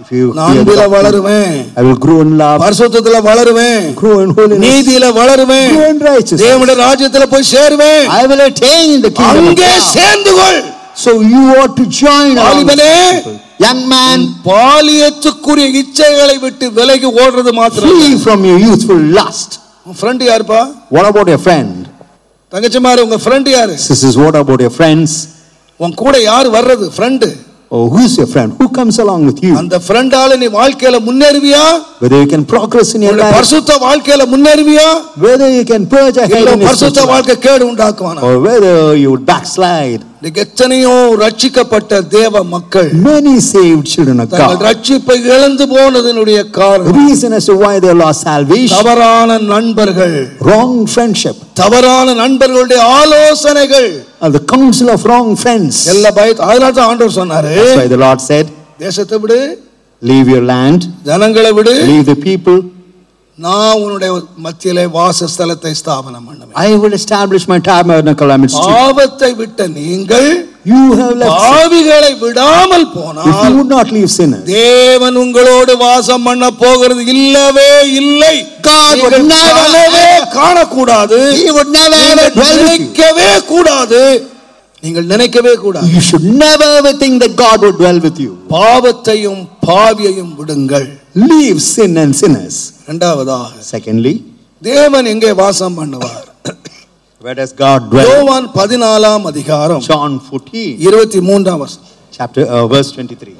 [SPEAKER 3] If you
[SPEAKER 2] நான்
[SPEAKER 3] hear the
[SPEAKER 2] அன்பில
[SPEAKER 3] doctrine,
[SPEAKER 2] வளருவேன்
[SPEAKER 3] I will grow in love,
[SPEAKER 2] பரிசுத்தத்துல வளருவேன்
[SPEAKER 3] grow in holiness,
[SPEAKER 2] நீதியில வளருவேன்
[SPEAKER 3] grow in righteousness.
[SPEAKER 2] தேவனுடைய ராஜ்யத்துல போய் சேருவேன்
[SPEAKER 3] I will attain the kingdom of
[SPEAKER 2] அங்கே
[SPEAKER 3] God.
[SPEAKER 2] சேர்ந்து கொள்
[SPEAKER 3] So you ought to join all these
[SPEAKER 2] வாலிபனே,
[SPEAKER 3] people. Young man,
[SPEAKER 2] பாலியத்துக்குரிய இச்சைகளை விட்டு விலகி ஓடுறது மாத்திரம்
[SPEAKER 3] flee from your youthful lust.
[SPEAKER 2] Friend யாருப்பா
[SPEAKER 3] What about your friend?
[SPEAKER 2] தங்கச்சிமாரு உங்க ஃப்ரெண்ட் யாரு
[SPEAKER 3] Sisters, what about your friends?
[SPEAKER 2] உன் கூட யார் வர்றது friend
[SPEAKER 3] Oh, who's your friend? Who comes along with you?
[SPEAKER 2] அந்த ஃப்ரெண்டால நீ வாழ்க்கையில முன்னேறுவியா
[SPEAKER 3] Whether you can progress in your
[SPEAKER 2] உன்னுடைய
[SPEAKER 3] life,
[SPEAKER 2] பரிசுத்த வாழ்க்கையில முன்னேறுவியா
[SPEAKER 3] whether you can purge ahead
[SPEAKER 2] இல்ல
[SPEAKER 3] in your
[SPEAKER 2] பரிசுத்த
[SPEAKER 3] spiritual life,
[SPEAKER 2] வாழ்க்கை கேடு உண்டாக்குவானா
[SPEAKER 3] or whether you would backslide.
[SPEAKER 2] இன்னைக்கு எத்தனையோ ரட்சிக்கப்பட்ட தேவ மக்கள்
[SPEAKER 3] Many saved children of
[SPEAKER 2] தங்கள்
[SPEAKER 3] God.
[SPEAKER 2] ரட்சிப்பை இழந்து போனதனுடைய
[SPEAKER 3] The
[SPEAKER 2] காரணம்
[SPEAKER 3] reason as to why they lost salvation,
[SPEAKER 2] தவறான நண்பர்கள்
[SPEAKER 3] wrong friendship,
[SPEAKER 2] தவறான நண்பர்களுடைய ஆலோசனைகள்
[SPEAKER 3] and the counsel of wrong friends.
[SPEAKER 2] எல்லா பயத்து அதனால தான் ஆண்டவர் சொன்னாரு
[SPEAKER 3] That's why the Lord said,
[SPEAKER 2] தேசத்தை விடு
[SPEAKER 3] Leave your land,
[SPEAKER 2] ஜனங்களை விடு
[SPEAKER 3] leave the people.
[SPEAKER 2] நான் உன்னுடைய மத்தியிலே வாசஸ்தலத்தை ஸ்தாபனம் பண்ணுவேன்
[SPEAKER 3] I will establish my tabernacle amidst you.
[SPEAKER 2] பாவத்தை விட்ட நீங்கள்
[SPEAKER 3] You have left sin.
[SPEAKER 2] பாவிகளை விடாமல்
[SPEAKER 3] If
[SPEAKER 2] போனால்
[SPEAKER 3] you would not leave sinners,
[SPEAKER 2] தேவன் உங்களோடு வாசம் பண்ண போகிறது இல்லவே இல்லை
[SPEAKER 3] God would
[SPEAKER 2] நீங்கள்
[SPEAKER 3] never
[SPEAKER 2] கனவே
[SPEAKER 3] ever-
[SPEAKER 2] காணக்கூடாது
[SPEAKER 3] He would never
[SPEAKER 2] நீங்கள்
[SPEAKER 3] ever dwell with you.
[SPEAKER 2] நினைக்கவே கூடாது நீங்கள் நினைக்கவே கூடாது
[SPEAKER 3] You should never ever think that God would dwell with you.
[SPEAKER 2] பாவத்தையும் பாவியையும் விடுங்கள்
[SPEAKER 3] Leave sin and sinners.
[SPEAKER 2] இரண்டாவதாக
[SPEAKER 3] Secondly,
[SPEAKER 2] தேவன் எங்கே வாசம் பண்ணுவார்
[SPEAKER 3] where does God dwell?
[SPEAKER 2] யோவான் பதினாலாம் அதிகாரம்
[SPEAKER 3] John 14,
[SPEAKER 2] இருபத்தி மூன்றாம் வருஷம்
[SPEAKER 3] chapter uh, verse 23.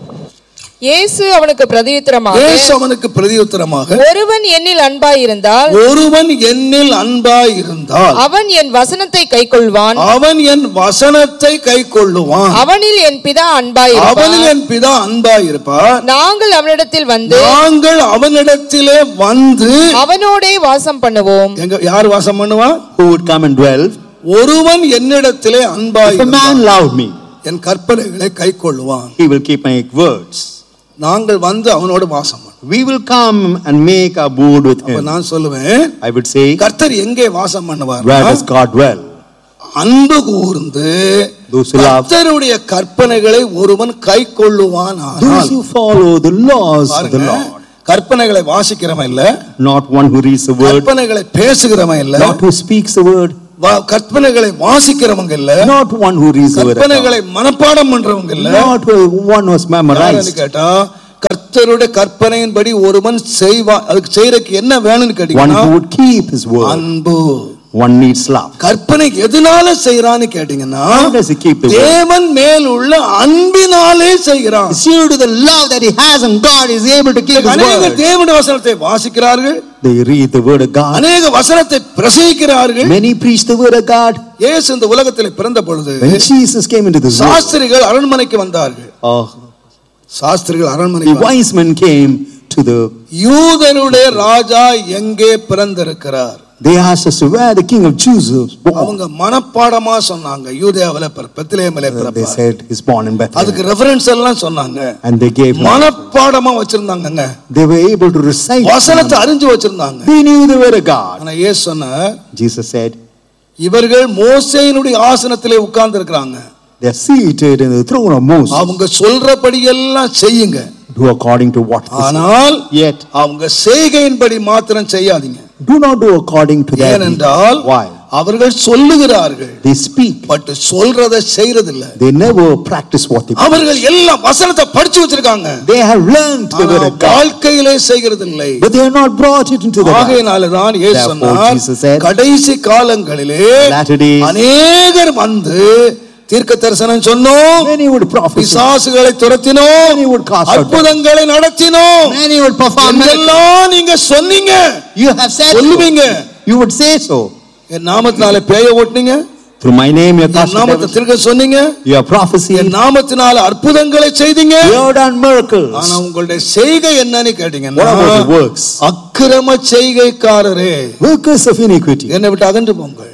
[SPEAKER 4] இயேசு அவனுக்கு பிரதியுத்தரமாக
[SPEAKER 2] இயேசு அவனுக்கு பிரதியுத்தரமாக
[SPEAKER 4] ஒருவன் என்னில் அன்பாயிருந்தால்
[SPEAKER 2] ஒருவன் என்னில் அன்பாய் இருந்தால்
[SPEAKER 4] அவன் என் வசனத்தை கைக்கொள்வான்
[SPEAKER 2] அவன் என் வசனத்தை கை கொள்ளுவான்
[SPEAKER 4] அவனில் என் பிதா
[SPEAKER 2] அவனில்
[SPEAKER 4] அன்பாயிருப்பான்
[SPEAKER 2] என் பிதா அன்பாய் இருப்பார்
[SPEAKER 4] நாங்கள் அவனிடத்தில் வந்து
[SPEAKER 2] நாங்கள் அவனிடத்திலே வந்து
[SPEAKER 4] அவனோடே வாசம் பண்ணுவோம்
[SPEAKER 2] எங்க யார் வாசம் பண்ணுவா
[SPEAKER 3] Who would come and dwell?
[SPEAKER 2] ஒருவன் என்னிடத்திலே அன்பாய்
[SPEAKER 3] If a man
[SPEAKER 2] இருந்தால்
[SPEAKER 3] loved me,
[SPEAKER 2] என் கற்பனைகளை கை கொள்ளுவான்
[SPEAKER 3] he will keep my words.
[SPEAKER 2] நாங்கள் வந்து அவனோடு வாசம் பண்ணுவோம்
[SPEAKER 3] We will come and make our board with
[SPEAKER 2] அப்ப
[SPEAKER 3] him.
[SPEAKER 2] நான் சொல்லுவேன்
[SPEAKER 3] I would say,
[SPEAKER 2] கர்த்தர் எங்கே வாசம் பண்ணுவார்
[SPEAKER 3] where does God dwell?
[SPEAKER 2] அன்பு கூர்ந்து
[SPEAKER 3] Those who love,
[SPEAKER 2] கர்த்தருடைய கற்பனைகளை ஒருவன் கை கொள்ளுவான்
[SPEAKER 3] those who follow the laws of the Lord.
[SPEAKER 2] கற்பனைகளை வாசிக்கிறவன் இல்ல
[SPEAKER 3] Not one who reads the word,
[SPEAKER 2] கற்பனைகளை பேசுகிறவன் இல்ல
[SPEAKER 3] not who speaks the word,
[SPEAKER 2] வா- கற்பனைகளை வாசிக்கிறவங்க இல்ல
[SPEAKER 3] not one who reads the word. of God.
[SPEAKER 2] கற்பனைகளை மனப்பாடம் பண்றவங்க இல்ல
[SPEAKER 3] Not who- one who has
[SPEAKER 2] யாருன்னு
[SPEAKER 3] memorized.
[SPEAKER 2] கேட்டா கர்த்தருடைய கற்பனையின்படி ஒருவன் செய்வா அதுக்கு செய்யறதுக்கு என்ன வேணும்னு
[SPEAKER 3] One
[SPEAKER 2] கேட்டீங்கன்னா
[SPEAKER 3] who would keep his word.
[SPEAKER 2] அன்பு
[SPEAKER 3] One needs love.
[SPEAKER 2] கற்பனை எதனால செய்யறான்னு கேட்டீங்கன்னா
[SPEAKER 3] How does he keep the word?
[SPEAKER 2] தேவன் மேல் உள்ள அன்பினாலே செய்கிறான்
[SPEAKER 3] It's due to the love that he has and God is able to keep his
[SPEAKER 2] அநேக
[SPEAKER 3] word.
[SPEAKER 2] தேவனுடைய வசனத்தை வாசிக்கிறார்கள்
[SPEAKER 3] They read the word of God.
[SPEAKER 2] அநேக வசனத்தை பிரசங்கிக்கிறார்கள்
[SPEAKER 3] Many preach the word of God.
[SPEAKER 2] இயேசு இந்த உலகத்தில் பிறந்த பொழுது
[SPEAKER 3] When Jesus came into this world,
[SPEAKER 2] சாஸ்திரிகள் அரண்மனைக்கு வந்தார்கள்
[SPEAKER 3] oh,
[SPEAKER 2] சாஸ்திரிகள்
[SPEAKER 3] the
[SPEAKER 2] அரண்மனைக்கு வந்தார்கள்.
[SPEAKER 3] wise men came to the.
[SPEAKER 2] யூதனுடைய ராஜா எங்கே பிறந்திருக்கிறார்
[SPEAKER 3] They asked us, where the king of Jews was born.
[SPEAKER 2] அவங்க மனப்பாடமா சொன்னாங்க யூதேவல பெத்லேமிலே
[SPEAKER 3] They
[SPEAKER 2] பிறப்பார்
[SPEAKER 3] said he's born in
[SPEAKER 2] அதுக்கு
[SPEAKER 3] Bethlehem.
[SPEAKER 2] ரெஃபரன்ஸ் எல்லாம் சொன்னாங்க
[SPEAKER 3] And they gave him.
[SPEAKER 2] மனப்பாடமா வச்சிருந்தாங்கங்க
[SPEAKER 3] They were able to recite.
[SPEAKER 2] வசனத்தை அறிஞ்சு வச்சிருந்தாங்க
[SPEAKER 3] They knew the word of God.
[SPEAKER 2] ஆனா ஏசு சொன்ன
[SPEAKER 3] Jesus said,
[SPEAKER 2] இவர்கள் மோசேயினுடைய ஆசனத்திலே உட்கார்ந்து இருக்கிறாங்க
[SPEAKER 3] they are seated in the throne of Moses.
[SPEAKER 2] அவங்க சொல்றபடி எல்லாம் செய்யுங்க
[SPEAKER 3] Do according to what they say.
[SPEAKER 2] ஆனால்
[SPEAKER 3] Yet,
[SPEAKER 2] அவங்க செய்கையின்படி மாத்திரம் செய்யாதீங்க
[SPEAKER 3] do not do according to their deeds.
[SPEAKER 2] ஏனென்றால்
[SPEAKER 3] Why?
[SPEAKER 2] அவர்கள் சொல்லுகிறார்கள்
[SPEAKER 3] They speak.
[SPEAKER 2] பட் சொல்றத செய்யறதில்ல
[SPEAKER 3] They never practice what they preach.
[SPEAKER 2] அவர்கள் எல்லாம் வசனத்தை படிச்சு வச்சிருக்காங்க
[SPEAKER 3] They have learned the
[SPEAKER 2] ஆனா
[SPEAKER 3] word of God,
[SPEAKER 2] வாழ்க்கையிலே செய்கிறதில்லை
[SPEAKER 3] but they have not brought it into the life.
[SPEAKER 2] ஆகையினாலதான் இயேசு
[SPEAKER 3] Therefore,
[SPEAKER 2] சொன்னார்
[SPEAKER 3] Jesus said,
[SPEAKER 2] கடைசி காலங்களிலே
[SPEAKER 3] Latter days,
[SPEAKER 2] அநேகர் வந்து தீர்க்க தரிசனம் சொன்னோம்
[SPEAKER 3] many would prophesy,
[SPEAKER 2] பிசாசுகளை துரத்தினோம்
[SPEAKER 3] many would cast out demons,
[SPEAKER 2] அற்புதங்களை நடத்தினோம்
[SPEAKER 3] many would perform miracles.
[SPEAKER 2] இதெல்லாம் நீங்க சொன்னீங்க
[SPEAKER 3] You have said so.
[SPEAKER 2] சொல்லுவீங்க
[SPEAKER 3] You would say so.
[SPEAKER 2] என் நாமத்தினால பேய ஓட்டுனீங்க
[SPEAKER 3] Through my name, you have
[SPEAKER 2] N
[SPEAKER 3] cast out
[SPEAKER 2] நாமத்தை
[SPEAKER 3] devils.
[SPEAKER 2] திருக்க சொன்னீங்க
[SPEAKER 3] You have prophesied.
[SPEAKER 2] என் நாமத்தினால அற்புதங்களை செய்தீங்க
[SPEAKER 3] You have done miracles.
[SPEAKER 2] ஆனா உங்களுடைய செய்கை என்னன்னு
[SPEAKER 3] What
[SPEAKER 2] கேட்டீங்கன்னா
[SPEAKER 3] about the works?
[SPEAKER 2] அக்கிரம செய்கைக்காரரே
[SPEAKER 3] Workers of iniquity.
[SPEAKER 2] என்னை விட்டு அகன்று போங்கள்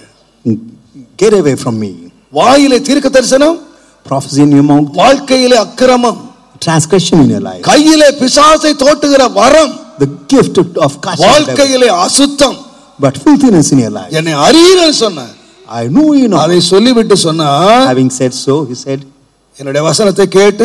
[SPEAKER 3] Get away from me.
[SPEAKER 2] வாயிலே தீர்க்க தரிசனம்
[SPEAKER 3] Prophecy in your mouth,
[SPEAKER 2] வாழ்க்கையிலே அக்கிரமம்
[SPEAKER 3] transgression in your life,
[SPEAKER 2] கையிலே பிசாசை தோட்டுகிற வரம்
[SPEAKER 3] the gift of, of casting out devils,
[SPEAKER 2] வாழ்க்கையிலே அசுத்தம்
[SPEAKER 3] but filthiness in your life.
[SPEAKER 2] என்னை அறியன்னு சொன்ன
[SPEAKER 3] I know you know.
[SPEAKER 2] அதை சொல்லிவிட்டு சொன்னா
[SPEAKER 3] Having said so, he said,
[SPEAKER 2] என்னுடைய வசனத்தை கேட்டு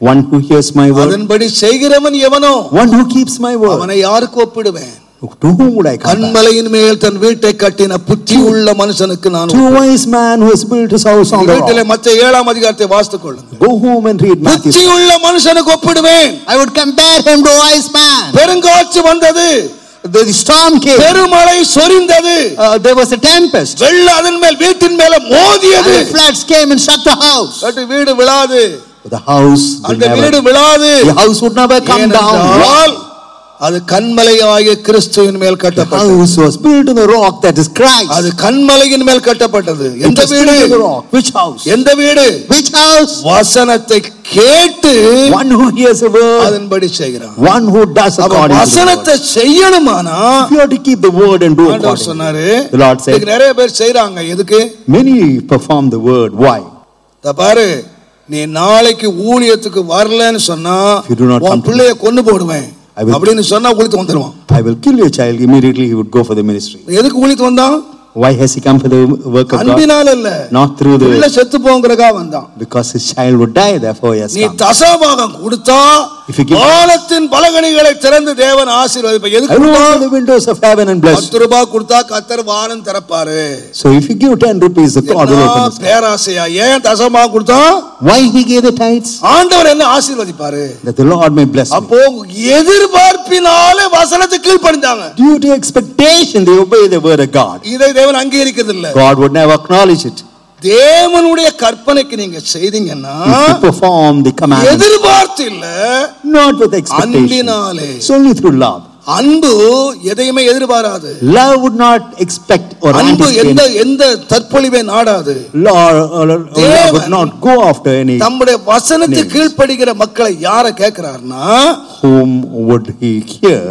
[SPEAKER 3] One who hears my word,
[SPEAKER 2] அதன்படி செய்கிறவன் எவனோ
[SPEAKER 3] one who keeps my word.
[SPEAKER 2] அவனை யாருக்கு ஒப்பிடுவேன்
[SPEAKER 3] To whom would I compare?
[SPEAKER 2] கண்மலையின் மேல் தன் வீட்டை கட்டின புத்தி உள்ள மனுஷனுக்கு நான்
[SPEAKER 3] To a wise man who has built his house on the
[SPEAKER 2] வீட்டிலே
[SPEAKER 3] rock.
[SPEAKER 2] மற்ற ஏழாம் அதிகாரத்தை வாசித்துக் கொள்ளுங்க
[SPEAKER 3] Go home and read Matthew.
[SPEAKER 2] புத்தி உள்ள மனுஷனுக்கு ஒப்பிடுவேன்
[SPEAKER 3] I would compare him to a wise man.
[SPEAKER 2] பெருங்காற்று வந்தது
[SPEAKER 3] The storm came.
[SPEAKER 2] பெருமழை சொரிந்தது
[SPEAKER 3] Uh, there was a tempest.
[SPEAKER 2] வெள்ளம் அதன் மேல் வீட்டின் மேல
[SPEAKER 3] And
[SPEAKER 2] மோதியது
[SPEAKER 3] the floods came and shut the house.
[SPEAKER 2] கட்டு வீடு விழாது
[SPEAKER 3] But the house will
[SPEAKER 2] அந்த வீடு
[SPEAKER 3] never,
[SPEAKER 2] விழாது
[SPEAKER 3] the house would never come down.
[SPEAKER 2] ஏனென்றால் அது கண்மலையாகிய கிறிஸ்துவின் மேல்
[SPEAKER 3] The
[SPEAKER 2] கட்டப்பட்டது
[SPEAKER 3] house was built on the rock that is Christ.
[SPEAKER 2] அது கண்மலையின் மேல் கட்டப்பட்டது
[SPEAKER 3] It
[SPEAKER 2] எந்த
[SPEAKER 3] was
[SPEAKER 2] வீடு
[SPEAKER 3] built on the rock. Which house?
[SPEAKER 2] எந்த வீடு
[SPEAKER 3] Which house?
[SPEAKER 2] வசனத்தை கேட்டு
[SPEAKER 3] One who hears a word.
[SPEAKER 2] அதன்படி செய்கிறான்
[SPEAKER 3] One who does
[SPEAKER 2] அவன்
[SPEAKER 3] according to the word.
[SPEAKER 2] வசனத்தை செய்யணுமானா
[SPEAKER 3] If you have to keep the word and do
[SPEAKER 2] ஆண்டவர்
[SPEAKER 3] according.
[SPEAKER 2] சொன்னாரு
[SPEAKER 3] The Lord said,
[SPEAKER 2] இதுக்கு நிறைய பேர் செய்றாங்க எதுக்கு
[SPEAKER 3] many perform the word. Why?
[SPEAKER 2] இத பாரு நீ நாளைக்கு ஊழியத்துக்கு வரலன்னு சொன்னா
[SPEAKER 3] If you do not come
[SPEAKER 2] உன்
[SPEAKER 3] to-
[SPEAKER 2] பிள்ளைய கொண்டு போடுவேன்
[SPEAKER 3] I will-
[SPEAKER 2] அப்படின்னு சொன்னா ஊழித்து வந்துருவான்
[SPEAKER 3] I will kill your child. Immediately he would go for the ministry.
[SPEAKER 2] எதுக்கு ஊழித்து வந்தான்
[SPEAKER 3] Why has he come for the work of God?
[SPEAKER 2] அன்பினால் இல்ல
[SPEAKER 3] Not through
[SPEAKER 2] பிள்ளை
[SPEAKER 3] the
[SPEAKER 2] செத்து போங்கிறக்கா வந்தான்
[SPEAKER 3] because his child would die. Therefore he has
[SPEAKER 2] நீ
[SPEAKER 3] come.
[SPEAKER 2] தசபாகம் கொடுத்தா
[SPEAKER 3] If you give-
[SPEAKER 2] வானத்தின் பலகணிகளை திறந்து தேவன் ஆசீர்வதிப்ப
[SPEAKER 3] I
[SPEAKER 2] எதுக்கு
[SPEAKER 3] will
[SPEAKER 2] கொடுத்தான்?
[SPEAKER 3] open the windows of heaven and bless.
[SPEAKER 2] பத்து ரூபாய் கொடுத்தா கத்தர் வானம் திறப்பாரு
[SPEAKER 3] So if you give ten rupees, the God will
[SPEAKER 2] என்ன
[SPEAKER 3] open the sky.
[SPEAKER 2] பேராசையா ஏன் தசபாகம் கொடுத்தா
[SPEAKER 3] Why he gave the tithes?
[SPEAKER 2] ஆண்டவர் என்ன ஆசீர்வதிப்பாரு
[SPEAKER 3] That the Lord may bless me.
[SPEAKER 2] அப்போ எதிர்பார்ப்பினாலே வசனத்தை கீழ்ப்படிந்தாங்க
[SPEAKER 3] Due to expectation, they obey the word of God.
[SPEAKER 2] இதை தேவன் அங்கீகரிக்கிறது இல்ல
[SPEAKER 3] God would never acknowledge it.
[SPEAKER 2] தேவனுடைய கற்பனைக்கு நீங்க செய்தீங்கன்னா
[SPEAKER 3] If you perform the commandments,
[SPEAKER 2] எதிர்பார்த்து இல்ல
[SPEAKER 3] not with expectation,
[SPEAKER 2] அன்பினாலே
[SPEAKER 3] it's only through love.
[SPEAKER 2] அன்பு எதையுமே எதிர்பாராது
[SPEAKER 3] Love would not expect or
[SPEAKER 2] அன்பு எந்த
[SPEAKER 3] anticipate.
[SPEAKER 2] எந்த தற்பொழிவை நாடாது
[SPEAKER 3] Lord, uh, love
[SPEAKER 2] தேவன்
[SPEAKER 3] would not go after any.
[SPEAKER 2] நம்முடைய வசனத்தை
[SPEAKER 3] names.
[SPEAKER 2] கீழ்ப்படுகிற மக்களை யார கேட்கிறார்னா
[SPEAKER 3] Whom would he hear?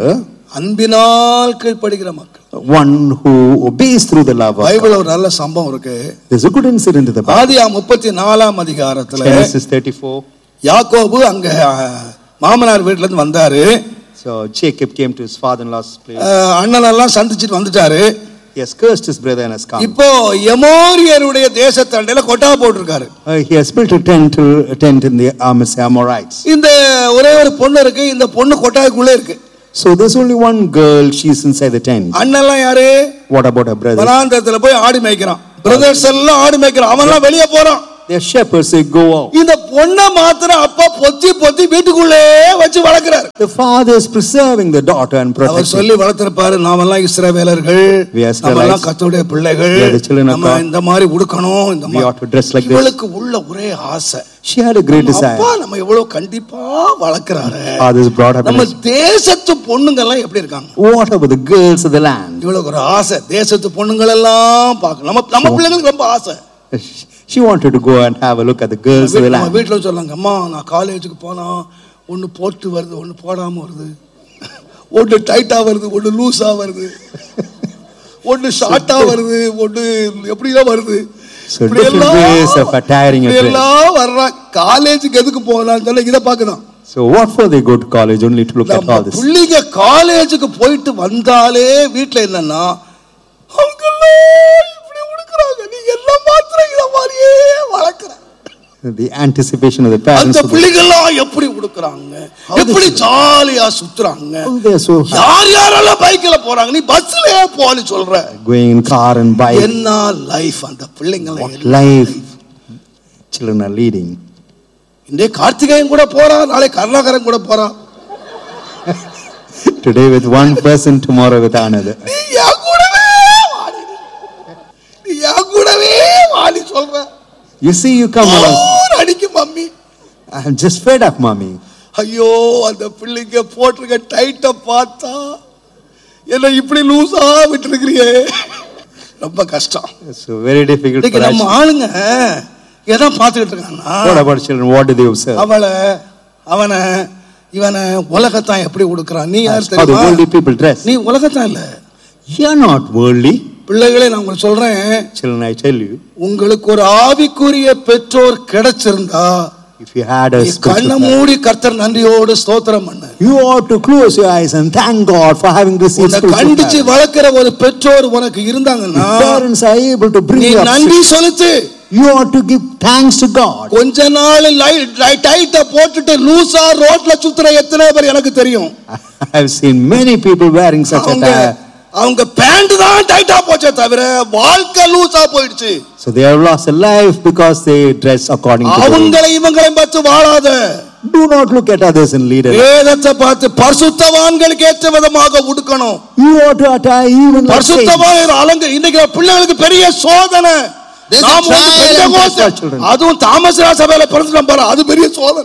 [SPEAKER 2] அன்பினால் கீழ்ப்படுகிற மக்கள்
[SPEAKER 3] One who obeys through the love of God.
[SPEAKER 2] Bible ஒரு நல்ல சம்பவம் இருக்கு
[SPEAKER 3] There's a good incident in the Bible.
[SPEAKER 2] ஆதியா முப்பத்தி நாலாம் அதிகாரத்துல
[SPEAKER 3] Genesis 34.
[SPEAKER 2] யாக்கோபு அங்க அஹ், மாமனார் வீட்டுல இருந்து வந்தாரு
[SPEAKER 3] So Jacob came to his father-in-law's place.
[SPEAKER 2] அஹ், அண்ணனெல்லாம் சந்திச்சுட்டு வந்துட்டாரு
[SPEAKER 3] He has cursed his brother and has come.
[SPEAKER 2] இப்போ எமோரியருடைய தேசத்தண்டையில கொட்டா போட்டிருக்காரு
[SPEAKER 3] Uh, he has built a tent, a tent in the Amis Amorites.
[SPEAKER 2] இந்த ஒரே ஒரு பொண்ணு இருக்கு இந்த பொண்ணு கொட்டாய்க்குள்ள இருக்கு
[SPEAKER 3] So there's only one girl, she's inside the tent.
[SPEAKER 2] அண்ணன்லாம் யாரு
[SPEAKER 3] What about her brothers?
[SPEAKER 2] வனாந்தரத்துல போய் ஆடு மேய்க்கிறான் பிரதர்ஸ் எல்லாம் ஆடு மேய்க்கிறான் அவன்லாம் வெளியே போறான்
[SPEAKER 3] They're shepherds, they go out.
[SPEAKER 2] இந்த பொண்ணை மாத்திரம் அப்பா பொத்தி பொத்தி வீட்டுக்குள்ளே வச்சு வளர்க்கிறாரு
[SPEAKER 3] The father is preserving the daughter and
[SPEAKER 2] our
[SPEAKER 3] protecting.
[SPEAKER 2] சொல்லி வளர்த்திருப்பாரு நாமெல்லாம் இஸ்ரவேலர்கள்
[SPEAKER 3] We are Israelites.
[SPEAKER 2] நம்மெல்லாம் கத்தோடைய பிள்ளைகள்
[SPEAKER 3] We are the children of
[SPEAKER 2] நம்ம
[SPEAKER 3] God.
[SPEAKER 2] இந்த மாதிரி உடுக்கணும் இந்த
[SPEAKER 3] We ought to dress like this.
[SPEAKER 2] இவளுக்கு உள்ள ஒரே ஆசை
[SPEAKER 3] She had a great
[SPEAKER 2] நம்ம அப்பா
[SPEAKER 3] desire.
[SPEAKER 2] நம்ம எவ்வளவு கண்டிப்பா வளர்க்கிறாரு
[SPEAKER 3] Fathers brought up.
[SPEAKER 2] நம்ம தேசத்து பொண்ணுங்க எல்லாம் எப்படி இருக்காங்க
[SPEAKER 3] What about the girls of the land?
[SPEAKER 2] இவ்வளவு ஒரு ஆசை தேசத்து பொண்ணுங்கள் எல்லாம் பார்க்கணும் நம்ம நம்ம பிள்ளைங்களுக்கு ரொம்ப ஆசை
[SPEAKER 3] She wanted to go and have a look at the girls of the
[SPEAKER 2] நம்ம
[SPEAKER 3] land.
[SPEAKER 2] வீட்டில் சொல்லாங்க அம்மா நான் காலேஜுக்கு போனா ஒன்று போட்டு வருது ஒன்று போடாம வருது ஒன்று டைட்டா வருது ஒன்று லூஸா வருது ஒன்று ஷார்ட்டா வருது ஒன்று எப்படியோ வருது
[SPEAKER 3] So
[SPEAKER 2] இப்படி
[SPEAKER 3] different
[SPEAKER 2] எல்லாம்
[SPEAKER 3] ways of attiring a
[SPEAKER 2] இப்படி
[SPEAKER 3] dress.
[SPEAKER 2] எல்லாம் வர்றான் காலேஜுக்கு எதுக்கு போகலாம்னு தெரியல இதை பார்க்கலாம்
[SPEAKER 3] So what for they go to college only to look at
[SPEAKER 2] நம்ம
[SPEAKER 3] all this?
[SPEAKER 2] பிள்ளைங்க காலேஜுக்கு போயிட்டு வந்தாலே வீட்டுல என்னன்னா அவங்கெல்லாம் இப்படி உடுக்குறாங்க நீ எல்லாம் மாத்திரம் இத மாதிரியே வளர்க்குற
[SPEAKER 3] The anticipation of the parents.
[SPEAKER 2] அந்த
[SPEAKER 3] of the-
[SPEAKER 2] பிள்ளைங்கெல்லாம் எப்படி உடுக்குறாங்க எப்படி ஜாலியா சுத்துறாங்க
[SPEAKER 3] Oh, they are so happy.
[SPEAKER 2] யார் யாரெல்லாம் பைக்ல போறாங்க நீ பஸ்ல ஏன் போன்னு சொல்ற
[SPEAKER 3] going in car and bike.
[SPEAKER 2] என்ன லைஃப் அந்த பிள்ளைங்களை
[SPEAKER 3] What life children are leading.
[SPEAKER 2] இன்றைய கார்த்திகேயன் கூட போறான் நாளை கருணாகரன் கூட போறான்
[SPEAKER 3] Today with one person, tomorrow with another.
[SPEAKER 2] நீ என் கூடவே வாடி நீ என் கூடவே வாடி சொல்ற
[SPEAKER 3] You see, you come along.
[SPEAKER 2] Bore அடிக்கும் mummy
[SPEAKER 3] I'm just fed up, mommy.
[SPEAKER 2] ஐயோ அந்த பிள்ளைங்க போட்டிருக்க டைட்ட பார்த்தா என்ன இப்படி லூசா விட்டுருக்கிறியே ரொம்ப கஷ்டம்
[SPEAKER 3] It's very difficult
[SPEAKER 2] இன்னைக்கு
[SPEAKER 3] for
[SPEAKER 2] நம்ம
[SPEAKER 3] us.
[SPEAKER 2] ஆளுங்க எதான் பார்த்துக்கிட்டு இருக்காங்கன்னா
[SPEAKER 3] What about children? What do they observe?
[SPEAKER 2] அவளை அவனை இவனை உலகத்தான் எப்படி கொடுக்குறான் நீ யார்
[SPEAKER 3] How the
[SPEAKER 2] தெரியுமா
[SPEAKER 3] worldly people dress.
[SPEAKER 2] நீ உலகத்தான் இல்ல
[SPEAKER 3] You're not worldly.
[SPEAKER 2] பிள்ளைகளே நான் உங்களுக்கு சொல்றேன்
[SPEAKER 3] Children, I tell you,
[SPEAKER 2] உங்களுக்கு ஒரு ஆவிக்குரிய பெற்றோர் கிடைச்சிருந்தா
[SPEAKER 3] if you had a
[SPEAKER 2] நீ
[SPEAKER 3] spiritual
[SPEAKER 2] கண்ணை
[SPEAKER 3] parent,
[SPEAKER 2] மூடி கர்த்தர் நன்றியோடு ஸ்தோத்திரம் பண்ணு
[SPEAKER 3] you ought to close your eyes and thank God for having received
[SPEAKER 2] உன்னை
[SPEAKER 3] spiritual
[SPEAKER 2] கண்டிச்சு
[SPEAKER 3] parents.
[SPEAKER 2] வளர்க்கிற ஒரு பெற்றோர் உனக்கு இருந்தாங்கன்னா
[SPEAKER 3] If parents are able to bring
[SPEAKER 2] நீ
[SPEAKER 3] you up,
[SPEAKER 2] நன்றி செலுத்து
[SPEAKER 3] You ought to give thanks to God.
[SPEAKER 2] கொஞ்ச நாள் டைட்ட போட்டுட்டு லூசா ரோட்ல சுத்துற எத்தனை பேர் எனக்கு தெரியும்
[SPEAKER 3] I have seen many people wearing such
[SPEAKER 2] அவங்க
[SPEAKER 3] attire.
[SPEAKER 2] அவங்க பேண்ட் தான் டைட்டா போச்சே தவிர வாழ்க்கை லூசா போயிடுச்சு
[SPEAKER 3] So they have lost a life because they dress according to the
[SPEAKER 2] அவங்களை இவங்களையும் பார்த்து வாழாத
[SPEAKER 3] Do not look at others in leader.
[SPEAKER 2] வேதத்தை பார்த்து பரிசுத்தவான்களுக்கு ஏற்ற விதமாக உடுக்கணும்
[SPEAKER 3] You ought to attire even like saints.
[SPEAKER 2] பரிசுத்தவான் அலங்க இன்னைக்கு பிள்ளைகளுக்கு பெரிய சோதனை
[SPEAKER 3] There's a
[SPEAKER 2] நாம் வந்து
[SPEAKER 3] trial
[SPEAKER 2] பெரிய
[SPEAKER 3] and test
[SPEAKER 2] கோசை-
[SPEAKER 3] for children.
[SPEAKER 2] அதுவும் தாமசரா சபையில பிறந்துட்டோம் பாரு அது பெரிய சோதனை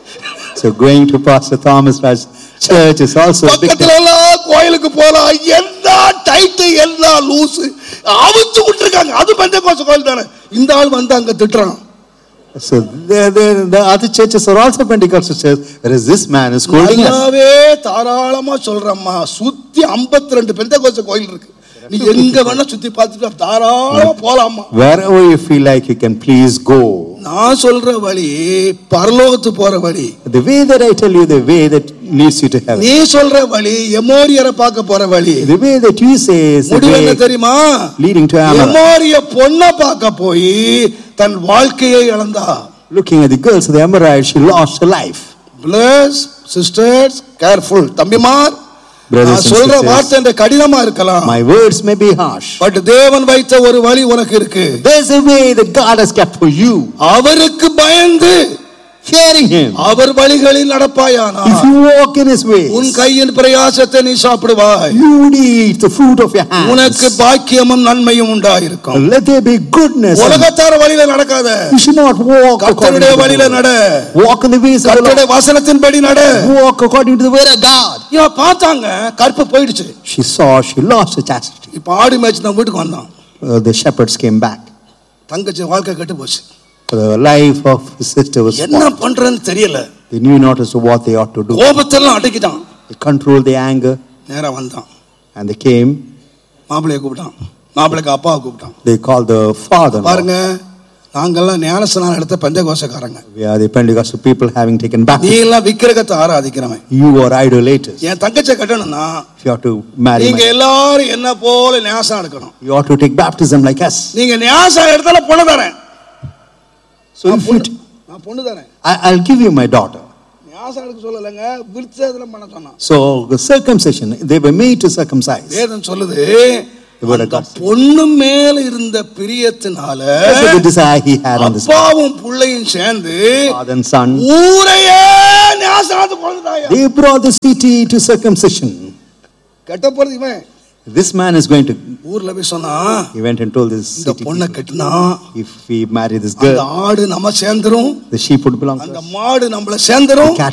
[SPEAKER 3] So going to Pastor Thomas Raj church is also a big
[SPEAKER 2] பக்கத்துல எல்லாம் கோயிலுக்கு போலாம் எல்லா டைட்டு எல்லா லூசு அவிச்சு விட்டுருக்காங்க அது பெந்த கோச கோயில் தானே இந்த ஆள் வந்து அங்க திட்டுறான்
[SPEAKER 3] So there, there, the other churches are also Pentecostal churches, whereas this man is scolding us.
[SPEAKER 2] நல்லாவே தாராளமா சொல்றம்மா சுத்தி 52 ரெண்டு பெந்த கோச கோயில் இருக்கு நீ எங்க வேணா சுத்தி பார்த்துட்டு தாராளமா போலாமா
[SPEAKER 3] Wherever you feel like you can, please go.
[SPEAKER 2] நான் சொல்ற வழி பரலோகத்து போற வழி
[SPEAKER 3] The way that I tell you, the way that leads you to heaven.
[SPEAKER 2] நீ சொல்ற வழி எமோரியரை பார்க்க போற வழி
[SPEAKER 3] The way that you say is the
[SPEAKER 2] முடிவு என்ன
[SPEAKER 3] way
[SPEAKER 2] தெரியுமா
[SPEAKER 3] leading to Amalek.
[SPEAKER 2] எமோரிய பொண்ணை பார்க்க போய் தன் வாழ்க்கையை இழந்தா
[SPEAKER 3] Looking at the girls of the Amorite, she lost her life.
[SPEAKER 2] Please sisters careful தம்பிமார்
[SPEAKER 3] Brothers
[SPEAKER 2] நான்
[SPEAKER 3] and
[SPEAKER 2] சொல்ற
[SPEAKER 3] sisters.
[SPEAKER 2] வார்த்தை இந்த கடினமா இருக்கலாம்
[SPEAKER 3] My words may be harsh.
[SPEAKER 2] But தேவன் வைத்த ஒரு வழி உனக்கு இருக்கு
[SPEAKER 3] There's a way that God has kept for you.
[SPEAKER 2] அவருக்கு பயந்து
[SPEAKER 3] Fearing Him.
[SPEAKER 2] அவர் வழிகளில் நடப்பாயானா
[SPEAKER 3] If you walk in His ways,
[SPEAKER 2] உன் கையின் பிரயாசத்தை நீ சாப்பிடுவாய்
[SPEAKER 3] you would eat the fruit of your
[SPEAKER 2] உனக்கு
[SPEAKER 3] hands.
[SPEAKER 2] பாக்கியமும் நன்மையும் உண்டாயிருக்கும்
[SPEAKER 3] Let there be goodness. and
[SPEAKER 2] உலகத்தார வழியில நடக்காத
[SPEAKER 3] You should not walk according
[SPEAKER 2] கர்த்தருடைய
[SPEAKER 3] to
[SPEAKER 2] வழியில
[SPEAKER 3] the
[SPEAKER 2] நட
[SPEAKER 3] word. Walk in the ways of the
[SPEAKER 2] கர்த்தருடைய
[SPEAKER 3] Lord.
[SPEAKER 2] வசனத்தின்படி நட
[SPEAKER 3] Walk according to the word of God.
[SPEAKER 2] இவன் பார்த்தாங்க கற்பு போயிடுச்சு
[SPEAKER 3] She saw she lost her chastity.
[SPEAKER 2] இப்ப ஆடு மேய்ச்சி தான் வீட்டுக்கு வந்தான்
[SPEAKER 3] Uh, the shepherds came back.
[SPEAKER 2] தங்கச்சி வாழ்க்கை கெட்டு போச்சு
[SPEAKER 3] The life of his sister was
[SPEAKER 2] என்ன
[SPEAKER 3] spoiled.
[SPEAKER 2] பண்றேன்னு தெரியல
[SPEAKER 3] They knew not as to what they ought to do.
[SPEAKER 2] கோபத்தெல்லாம் அடக்கிட்டான்
[SPEAKER 3] They controlled the anger
[SPEAKER 2] நேரா வந்தான்
[SPEAKER 3] and they came.
[SPEAKER 2] மாப்பிள்ளைய கூப்பிட்டான் மாப்பிள்ளைக்கு அப்பாவை கூப்பிட்டான்
[SPEAKER 3] They called the father.
[SPEAKER 2] பாருங்க நாங்கெல்லாம் ஞானஸ்நானம் எடுத்த பஞ்சகோசக்காரங்க
[SPEAKER 3] We are the Pentecostal people having taken back.
[SPEAKER 2] நீ எல்லாம் விக்கிரகத்தை ஆராதிக்கிறவன்
[SPEAKER 3] You are idolaters.
[SPEAKER 2] என் தங்கச்சியை கட்டணும்னா
[SPEAKER 3] If you have to marry,
[SPEAKER 2] நீங்க
[SPEAKER 3] my,
[SPEAKER 2] எல்லாரும் என்ன போல ஞாசம் எடுக்கணும்
[SPEAKER 3] you ought to take baptism like us.
[SPEAKER 2] நீங்க ஞாசம் எடுத்தால பொண்ணு தரேன்
[SPEAKER 3] So
[SPEAKER 2] நான்
[SPEAKER 3] if you,
[SPEAKER 2] பொண்ணு- நான் பொண்ணு தரேன்
[SPEAKER 3] I, I'll give you my daughter.
[SPEAKER 2] ஞாசம் எடுக்க சொல்லலைங்க விருச்சேதனம் பண்ண சொன்னான்
[SPEAKER 3] So the circumcision, they were made to circumcise.
[SPEAKER 2] வேதம் சொல்லுது
[SPEAKER 3] The word of
[SPEAKER 2] அந்த
[SPEAKER 3] God.
[SPEAKER 2] பொண்ணு மேல இருந்த பிரியத்தினால
[SPEAKER 3] That's the desire he had on this
[SPEAKER 2] அப்பாவும் பிள்ளையும் சேர்ந்து
[SPEAKER 3] father and son.
[SPEAKER 2] ஊரையே ஞாசனாத்து குழந்தைதாயா
[SPEAKER 3] They brought the city to circumcision.
[SPEAKER 2] கெட்ட போறது இவன்
[SPEAKER 3] This man is going to.
[SPEAKER 2] ஊர்ல போய் சொன்னா
[SPEAKER 3] He went and told this
[SPEAKER 2] இந்த
[SPEAKER 3] city
[SPEAKER 2] பொண்ணை
[SPEAKER 3] people,
[SPEAKER 2] கட்டினா
[SPEAKER 3] if we marry this
[SPEAKER 2] அந்த
[SPEAKER 3] girl,
[SPEAKER 2] ஆடு நம்ம சேர்ந்துரும்
[SPEAKER 3] the sheep would belong to
[SPEAKER 2] அந்த
[SPEAKER 3] us.
[SPEAKER 2] மாடு நம்மள சேர்ந்துரும்
[SPEAKER 3] The cattle